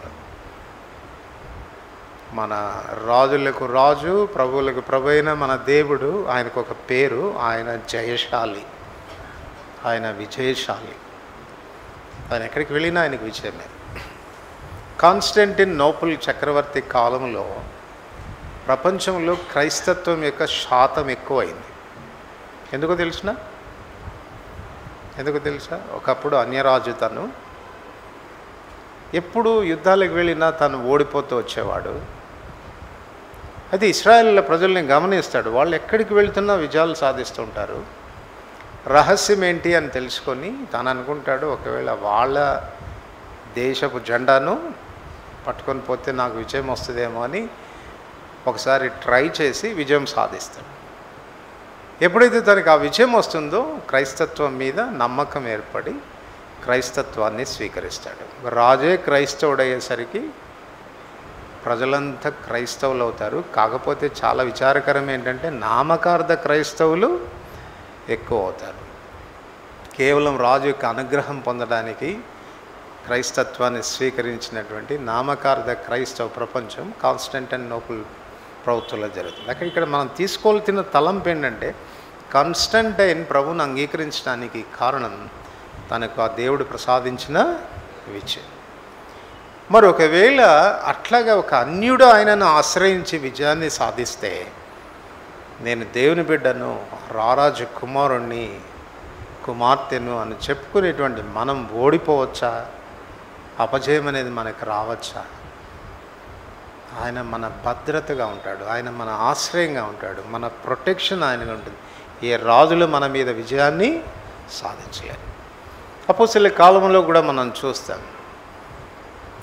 Speaker 1: మన రాజులకు రాజు ప్రభువులకు ప్రభు అయిన మన దేవుడు ఆయనకు ఒక పేరు ఆయన జయశాలి ఆయన విజయశాలి ఆయన ఎక్కడికి వెళ్ళినా ఆయనకు విజయమే కాన్స్టెంటిన్ నోపుల్ చక్రవర్తి కాలంలో ప్రపంచంలో క్రైస్తత్వం యొక్క శాతం ఎక్కువైంది ఎందుకో తెలిసిన ఎందుకు తెలుసా ఒకప్పుడు అన్యరాజు తను ఎప్పుడు యుద్ధాలకు వెళ్ళినా తను ఓడిపోతూ వచ్చేవాడు అది ఇస్రాయేల్ ప్రజల్ని గమనిస్తాడు వాళ్ళు ఎక్కడికి వెళ్తున్నా విజయాలు సాధిస్తుంటారు రహస్యం ఏంటి అని తెలుసుకొని తను అనుకుంటాడు ఒకవేళ వాళ్ళ దేశపు జెండాను పట్టుకొని పోతే నాకు విజయం వస్తుందేమో అని ఒకసారి ట్రై చేసి విజయం సాధిస్తాడు ఎప్పుడైతే తనకు ఆ విజయం వస్తుందో క్రైస్తత్వం మీద నమ్మకం ఏర్పడి క్రైస్తత్వాన్ని స్వీకరిస్తాడు రాజే క్రైస్తవుడయ్యేసరికి ప్రజలంతా క్రైస్తవులు అవుతారు కాకపోతే చాలా విచారకరం ఏంటంటే నామకార్థ క్రైస్తవులు ఎక్కువ అవుతారు కేవలం రాజు యొక్క అనుగ్రహం పొందడానికి క్రైస్తత్వాన్ని స్వీకరించినటువంటి నామకార్థ క్రైస్తవ ప్రపంచం కాన్స్టెంటైన్ నోపుల్ ప్రభుత్వంలో జరుగుతుంది అక్కడ ఇక్కడ మనం తీసుకోవాల్సిన తలంపు ఏంటంటే కాన్స్టంటైన్ ప్రభుని అంగీకరించడానికి కారణం తనకు ఆ దేవుడు ప్రసాదించిన విజయం మరి ఒకవేళ అట్లాగా ఒక అన్యుడు ఆయనను ఆశ్రయించి విజయాన్ని సాధిస్తే నేను దేవుని బిడ్డను రారాజు కుమారుణ్ణి కుమార్తెను అని చెప్పుకునేటువంటి మనం ఓడిపోవచ్చా అపజయం అనేది మనకు రావచ్చా ఆయన మన భద్రతగా ఉంటాడు ఆయన మన ఆశ్రయంగా ఉంటాడు మన ప్రొటెక్షన్ ఆయనగా ఉంటుంది ఏ రాజులు మన మీద విజయాన్ని సాధించలేరు అపోసల కాలంలో కూడా మనం చూస్తాం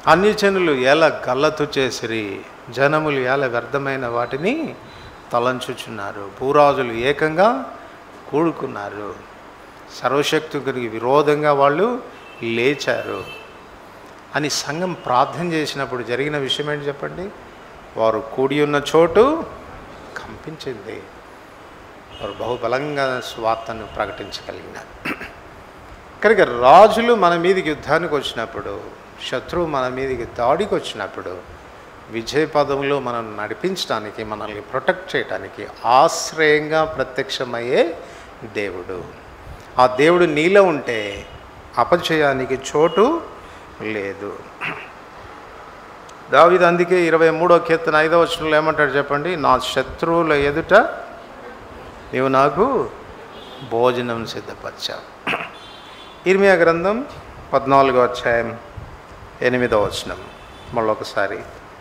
Speaker 1: అన్ని జనులు ఎలా గల్లతు చేసిరి జనములు ఎలా వ్యర్థమైన వాటిని తలంచుచున్నారు భూరాజులు ఏకంగా కూడుకున్నారు సర్వశక్తునికి విరోధంగా వాళ్ళు లేచారు అని సంఘం ప్రార్థన చేసినప్పుడు జరిగిన విషయం ఏంటి చెప్పండి వారు కూడి ఉన్న చోటు కంపించింది వారు బహుబలంగా స్వార్థను ప్రకటించగలిగినారు కనుక రాజులు మన మీదకి యుద్ధానికి వచ్చినప్పుడు శత్రువు మన మీదకి దాడికి వచ్చినప్పుడు విజయ పదంలో మనం నడిపించడానికి మనల్ని ప్రొటెక్ట్ చేయడానికి ఆశ్రయంగా ప్రత్యక్షమయ్యే దేవుడు ఆ దేవుడు నీలో ఉంటే అపజయానికి చోటు లేదు దావిది అందుకే ఇరవై మూడో కీర్తన ఐదో వచనంలో ఏమంటాడు చెప్పండి నా శత్రువుల ఎదుట నీవు నాకు భోజనం సిద్ధపరిచావు ఇర్మియా గ్రంథం పద్నాలుగో అధ్యాయం ఎనిమిదో వచనం మళ్ళొకసారి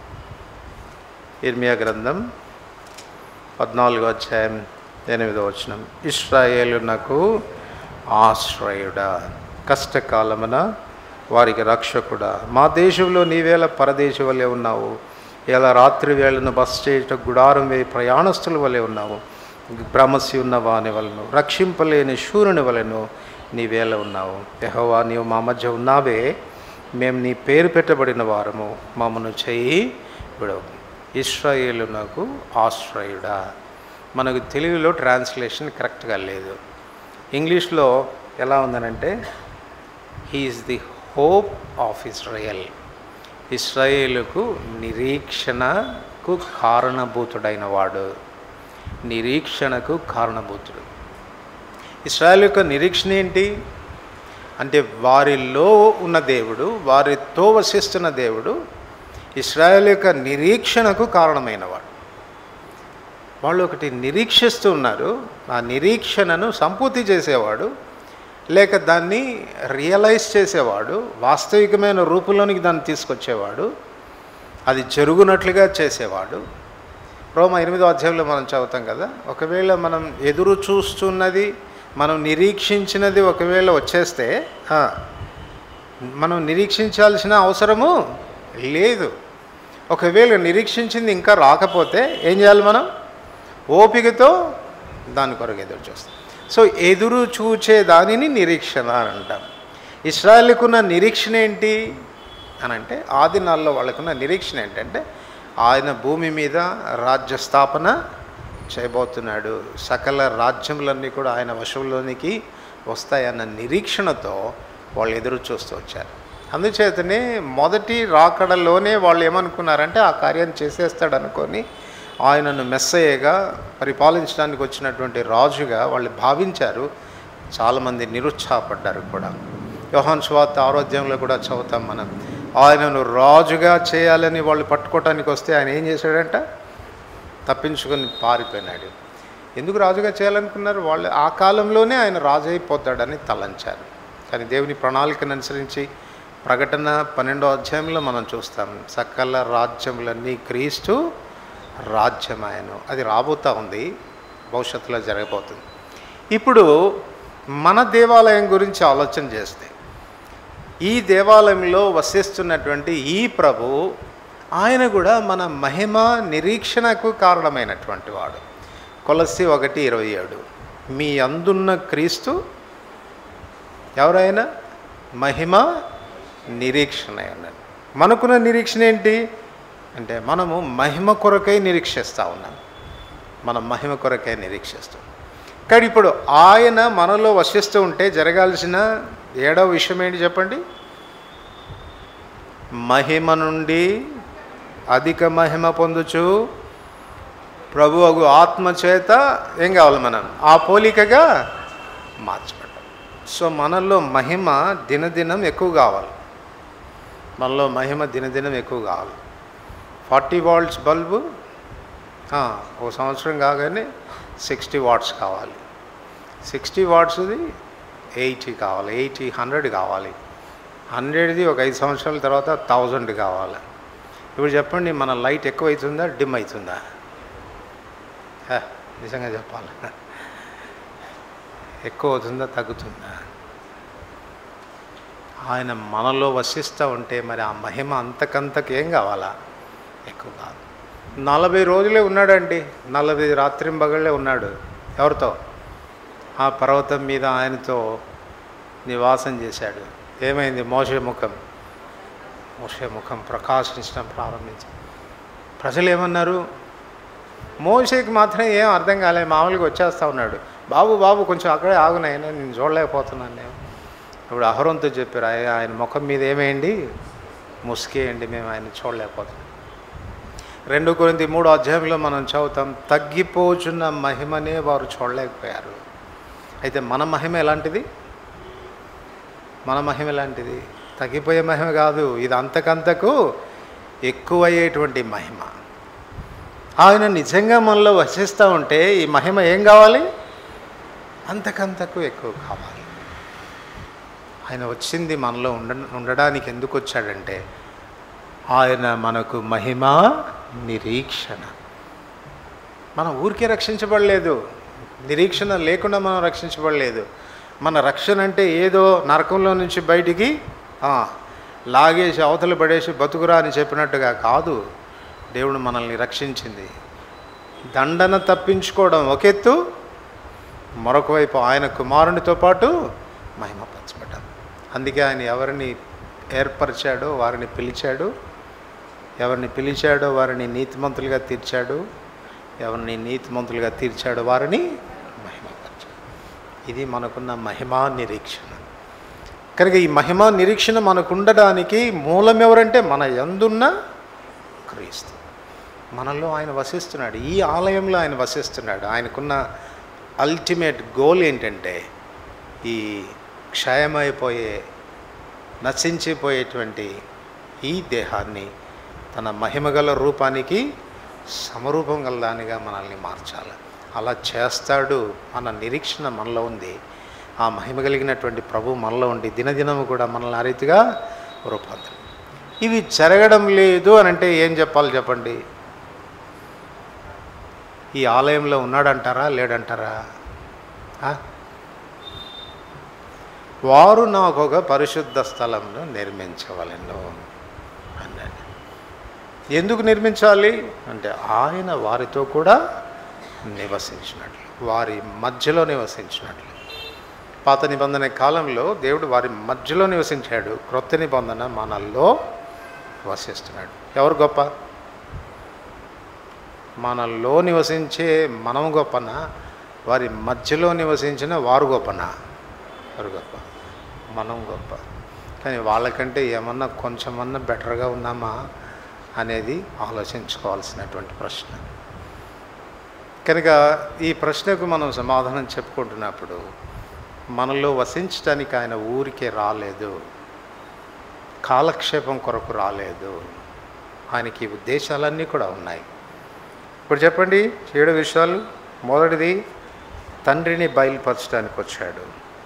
Speaker 1: ఇర్మియా గ్రంథం పద్నాలుగో అధ్యాయం ఎనిమిదో వచనం ఇస్రాయేలు నాకు ఆశ్రయుడా కష్టకాలమున వారికి రక్షకుడా మా దేశంలో నీవేళ పరదేశ వలె ఉన్నావు ఇలా రాత్రి వేళను బస్ చేయట గుడారం వేయి ప్రయాణస్తుల వలె ఉన్నావు భ్రమసి ఉన్న వాని వలను రక్షింపలేని శూరుని వలెను నీవేళ ఉన్నావు యెహోవా నీవు మా మధ్య ఉన్నావే మేము నీ పేరు పెట్టబడిన వారము మమ్మను చెయ్యి విడవు ఇస్రాయేలు నాకు ఆశ్రయుడా మనకు తెలుగులో ట్రాన్స్లేషన్ కరెక్ట్గా లేదు ఇంగ్లీష్లో ఎలా ఉందనంటే he is the hope of Israel ఇస్రాయేలుకు నిరీక్షణకు కారణభూతుడైన వాడు నిరీక్షణకు కారణభూతుడు ఇస్రాయల్ యొక్క నిరీక్షణ ఏంటి అంటే వారిలో ఉన్న దేవుడు వారితో వసిస్తున్న దేవుడు ఇస్రాయల్ యొక్క నిరీక్షణకు కారణమైనవాడు వాళ్ళు ఒకటి నిరీక్షిస్తూ ఉన్నారు ఆ నిరీక్షణను సంపూర్తి చేసేవాడు లేక దాన్ని రియలైజ్ చేసేవాడు వాస్తవికమైన రూపంలోనికి దాన్ని తీసుకొచ్చేవాడు అది జరుగునట్లుగా చేసేవాడు రోమ ఎనిమిదో అధ్యాయంలో మనం చదువుతాం కదా ఒకవేళ మనం ఎదురు చూస్తున్నది మనం నిరీక్షించినది ఒకవేళ వచ్చేస్తే ఆ, మనం నిరీక్షించాల్సిన అవసరము లేదు ఒకవేళ నిరీక్షించింది ఇంకా రాకపోతే ఏం చేయాలి మనం ఓపికతో దాని కొరకు ఎదురు చూస్తాం సో ఎదురు చూచే దానిని నిరీక్షణ అని అంటాం ఇస్రాయల్కున్న నిరీక్షణ ఏంటి అని అంటే ఆ దినాల్లో వాళ్ళకున్న నిరీక్షణ ఏంటంటే ఆయన భూమి మీద రాజ్య స్థాపన చేయబోతున్నాడు సకల రాజ్యములన్నీ కూడా ఆయన వశంలోనికి వస్తాయన్న నిరీక్షణతో వాళ్ళు ఎదురు చూస్తూ వచ్చారు అందుచేతనే మొదటి రాకడలోనే వాళ్ళు ఏమనుకున్నారంటే ఆ కార్యం చేసేస్తాడు అనుకొని ఆయనను మెస్సయ్యగా పరిపాలించడానికి వచ్చినటువంటి రాజుగా వాళ్ళు భావించారు చాలామంది నిరుత్సాహపడ్డారు కూడా యోహాన్ స్వార్థ ఆరోగ్యంలో కూడా చదువుతాం మనం ఆయనను రాజుగా చేయాలని వాళ్ళు పట్టుకోవటానికి వస్తే ఆయన ఏం చేశాడంట తప్పించుకొని పారిపోయినాడు ఎందుకు రాజుగా చేయాలనుకున్నారు వాళ్ళు ఆ కాలంలోనే ఆయన రాజు అయిపోతాడని తలంచారు కానీ దేవుని ప్రణాళికను అనుసరించి ప్రకటన పన్నెండో అధ్యాయంలో మనం చూస్తాం సకల రాజ్యములన్నీ క్రీస్తు రాజ్యమాయను అది రాబోతా ఉంది భవిష్యత్తులో జరగబోతుంది ఇప్పుడు మన దేవాలయం గురించి ఆలోచన చేస్తే ఈ దేవాలయంలో వసిస్తున్నటువంటి ఈ ప్రభు ఆయన కూడా మన మహిమ నిరీక్షణకు కారణమైనటువంటి వాడు కొలసి ఒకటి ఇరవై ఏడు మీ అందున్న క్రీస్తు ఎవరైనా మహిమ నిరీక్షణ అన్నది మనకున్న నిరీక్షణ ఏంటి అంటే మనము మహిమ కొరకై నిరీక్షిస్తూ ఉన్నాం మనం మహిమ కొరకై నిరీక్షిస్తాం కానీ ఇప్పుడు ఆయన మనలో వసిస్తూ ఉంటే జరగాల్సిన ఏడవ విషయం ఏంటి చెప్పండి మహిమ నుండి అధిక మహిమ పొందుచు ప్రభువగు ఆత్మ చేత ఏం కావాలి మనం ఆ పోలికగా మార్చబడ్డాం సో మనలో మహిమ దినదినం ఎక్కువ కావాలి మనలో మహిమ దినదినం ఎక్కువ కావాలి ఫార్టీ వాట్స్ బల్బు ఆ, ఓ సంవత్సరం కాగానే సిక్స్టీ వాట్స్ కావాలి సిక్స్టీ వాట్స్ది ఎయిటీ కావాలి ఎయిటీ హండ్రెడ్ కావాలి హండ్రెడ్ది ఒక ఐదు సంవత్సరాల తర్వాత థౌజండ్ కావాలి ఇప్పుడు చెప్పండి మన లైట్ ఎక్కువ అవుతుందా డిమ్ అవుతుందా హ, నిజంగా చెప్పాలి ఎక్కువ అవుతుందా తగ్గుతుందా ఆయన మనలో వసిస్తూ ఉంటే మరి ఆ మహిమ అంతకంతకు ఏం కావాలా ఎక్కువ కాదు నలభై రోజులే ఉన్నాడండి నలభై రాత్రింబగళ్ళే ఉన్నాడు ఎవరితో ఆ పర్వతం మీద ఆయనతో నివాసం చేశాడు ఏమైంది మోసే ముఖం మోసే ముఖం ప్రకాశించడం ప్రారంభించి ప్రజలు ఏమన్నారు మోసేకి మాత్రం ఏం అర్థం కాలే మామూలుగా వచ్చేస్తా ఉన్నాడు బాబు బాబు కొంచెం అక్కడే ఆగునైనా నేను చూడలేకపోతున్నాను నేను ఇప్పుడు అహరంతో చెప్పారు ఆయన ఆయన ముఖం మీద ఏమేయండి ముసుకేయండి మేము ఆయన చూడలేకపోతున్నాం రెండు కొరింది మూడో అధ్యాయంలో మనం చదువుతాం తగ్గిపోచున్న మహిమనే వారు చూడలేకపోయారు అయితే మన మహిమ ఎలాంటిది మన మహిమ ఎలాంటిది తగ్గిపోయే మహిమ కాదు ఇది అంతకంతకు ఎక్కువయ్యేటువంటి మహిమ ఆయన నిజంగా మనలో వసిస్తూ ఉంటే ఈ మహిమ ఏం కావాలి అంతకంతకు ఎక్కువ కావాలి ఆయన వచ్చింది మనలో ఉండ ఉండడానికి ఎందుకు వచ్చాడంటే ఆయన మనకు మహిమ నిరీక్షణ మనం ఊరికే రక్షించబడలేదు నిరీక్షణ లేకుండా మనం రక్షించబడలేదు మన రక్షణ అంటే ఏదో నరకంలో నుంచి బయటికి ఆ, లాగేసి అవతల పడేసి బతుకురా అని చెప్పినట్టుగా కాదు దేవుడు మనల్ని రక్షించింది దండన తప్పించుకోవడం ఒక ఎత్తు మరొక వైపు ఆయన కుమారునితో పాటు మహిమపరచబడ్డాం అందుకే ఆయన ఎవరిని ఏర్పరిచాడో వారిని పిలిచాడు ఎవరిని పిలిచాడో వారిని నీతిమంతులుగా తీర్చాడు ఎవరిని నీతిమంతులుగా తీర్చాడో వారిని మహిమపరిచాడు ఇది మనకున్న మహిమా నిరీక్షణ కనుక ఈ మహిమా నిరీక్షణ మనకు ఉండడానికి మూలం ఎవరంటే మన యందున్న క్రీస్తు మనలో ఆయన వసిస్తున్నాడు ఈ ఆలయంలో ఆయన వసిస్తున్నాడు ఆయనకున్న అల్టిమేట్ గోల్ ఏంటంటే ఈ క్షయమైపోయే నశించిపోయేటువంటి ఈ దేహాన్ని తన మహిమగల రూపానికి సమరూపం గల దానిగా మనల్ని మార్చాలి అలా చేస్తాడు అన్న నిరీక్షణ మనలో ఉంది ఆ మహిమ కలిగినటువంటి ప్రభు మనలో ఉండి దినదినము కూడా మనల్ని ఆ రీతిగా రూపాంతరం ఇవి జరగడం లేదు అని అంటే ఏం చెప్పాలి చెప్పండి ఈ ఆలయంలో ఉన్నాడంటారా లేడంటారా ఆ? వారు నాకు ఒక పరిశుద్ధ స్థలంను నిర్మించవలను అన్నాడు ఎందుకు నిర్మించాలి అంటే ఆయన వారితో కూడా నివసించినట్లు వారి మధ్యలో నివసించినట్లు పాత నిబంధన కాలంలో దేవుడు వారి మధ్యలో నివసించాడు క్రొత్త నిబంధన మనల్లో వసిస్తున్నాడు ఎవరు గొప్ప మనలో నివసించే మనం గొప్పనా వారి మధ్యలో నివసించిన వారు గొప్పనా వారు గొప్ప మనం గొప్ప కానీ వాళ్ళకంటే ఏమన్నా కొంచెమన్నా బెటర్గా ఉన్నామా అనేది ఆలోచించుకోవాల్సినటువంటి ప్రశ్న కనుక ఈ ప్రశ్నకు మనం సమాధానం చెప్పుకుంటున్నప్పుడు మనలో వసించడానికి ఆయన ఊరికే రాలేదు కాలక్షేపం కొరకు రాలేదు ఆయనకి ఈ ఉద్దేశాలన్నీ కూడా ఉన్నాయి ఇప్పుడు చెప్పండి ఏడు విషయాలు మొదటిది తండ్రిని బయలుపరచడానికి వచ్చాడు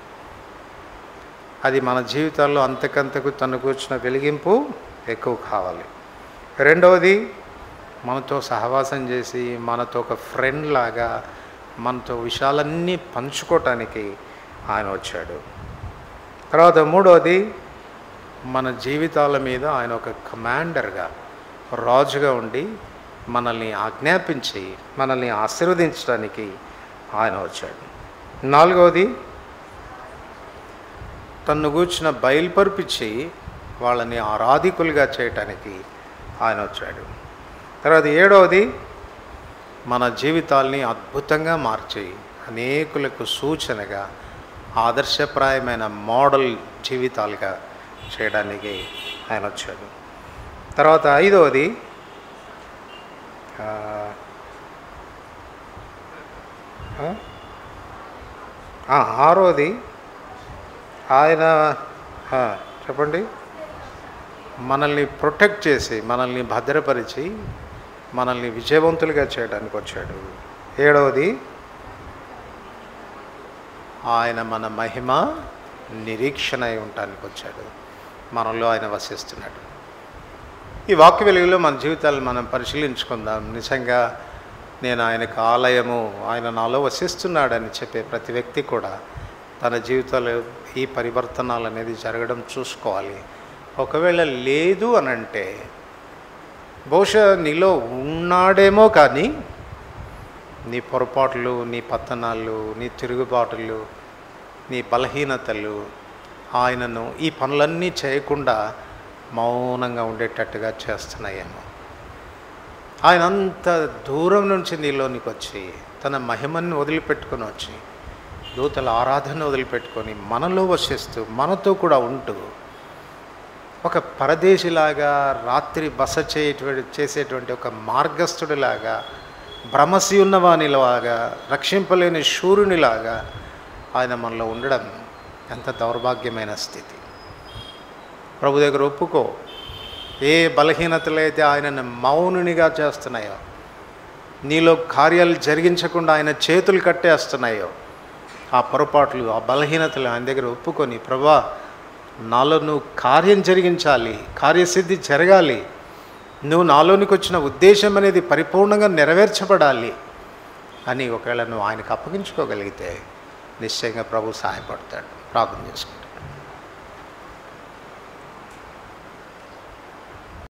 Speaker 1: అది మన జీవితాల్లో అంతకంతకు తను కూర్చున్న వెలిగింపు ఎక్కువ కావాలి రెండవది మనతో సహవాసం చేసి మనతో ఒక ఫ్రెండ్ లాగా మనతో విషయాలన్నీ పంచుకోవటానికి ఆయన వచ్చాడు తర్వాత మూడవది మన జీవితాల మీద ఆయన ఒక కమాండర్గా రాజుగా ఉండి మనల్ని ఆజ్ఞాపించి మనల్ని ఆశీర్వదించడానికి ఆయన వచ్చాడు నాలుగవది తన్ను కూర్చున్న బయలుపరిపించి వాళ్ళని ఆరాధికులుగా చేయటానికి ఆయన వచ్చాడు తర్వాత ఏడవది మన జీవితాల్ని అద్భుతంగా మార్చి అనేకులకు సూచనగా ఆదర్శప్రాయమైన మోడల్ జీవితాలుగా చేయడానికి ఆయన వచ్చాడు తర్వాత ఐదవది ఆ, ఆ? ఆ, ఆరోది ఆయన ఆ, చెప్పండి మనల్ని ప్రొటెక్ట్ చేసి మనల్ని భద్రపరిచి మనల్ని విజయవంతులుగా చేయడానికి వచ్చాడు ఏడవది ఆయన మన మహిమ నిరీక్షణ అయి ఉండటానికి వచ్చాడు మనలో ఆయన వసిస్తున్నాడు ఈ వాక్య వెలుగులో మన జీవితాలను మనం పరిశీలించుకుందాం నిజంగా నేను ఆయనకు ఆలయము ఆయన నాలో వసిస్తున్నాడని చెప్పే ప్రతి వ్యక్తి కూడా తన జీవితంలో ఈ పరివర్తనాలు అనేది జరగడం చూసుకోవాలి ఒకవేళ లేదు అని అంటే బహుశా నీలో ఉన్నాడేమో కానీ నీ పొరపాట్లు నీ పతనాలు నీ తిరుగుబాటులు నీ బలహీనతలు ఆయనను ఈ పనులన్నీ చేయకుండా మౌనంగా ఉండేటట్టుగా చేస్తున్నాయేమో ఆయన అంత దూరం నుంచి నీలోనికి వచ్చి తన మహిమని వదిలిపెట్టుకొని వచ్చి దూతల ఆరాధన వదిలిపెట్టుకొని మనలో వసిస్తూ మనతో కూడా ఉంటూ ఒక పరదేశిలాగా రాత్రి బస చేయటువంటి చేసేటువంటి ఒక మార్గస్థుడిలాగా భ్రమసి ఉన్నవానిలాగా రక్షింపలేని శూరునిలాగా ఆయన మనలో ఉండడం ఎంత దౌర్భాగ్యమైన స్థితి ప్రభు దగ్గర ఒప్పుకో ఏ బలహీనతలు అయితే ఆయనను మౌనునిగా చేస్తున్నాయో నీలో కార్యాలు జరిగించకుండా ఆయన చేతులు కట్టేస్తున్నాయో ఆ పొరపాట్లు ఆ బలహీనతలు ఆయన దగ్గర ఒప్పుకొని ప్రభా నాలో నువ్వు కార్యం జరిగించాలి కార్యసిద్ధి జరగాలి నువ్వు నాలోనికి వచ్చిన ఉద్దేశం అనేది పరిపూర్ణంగా నెరవేర్చబడాలి అని ఒకవేళ నువ్వు ఆయనకు అప్పగించుకోగలిగితే నిశ్చయంగా ప్రభు సహాయపడతాడు ప్రార్థన చేసుకో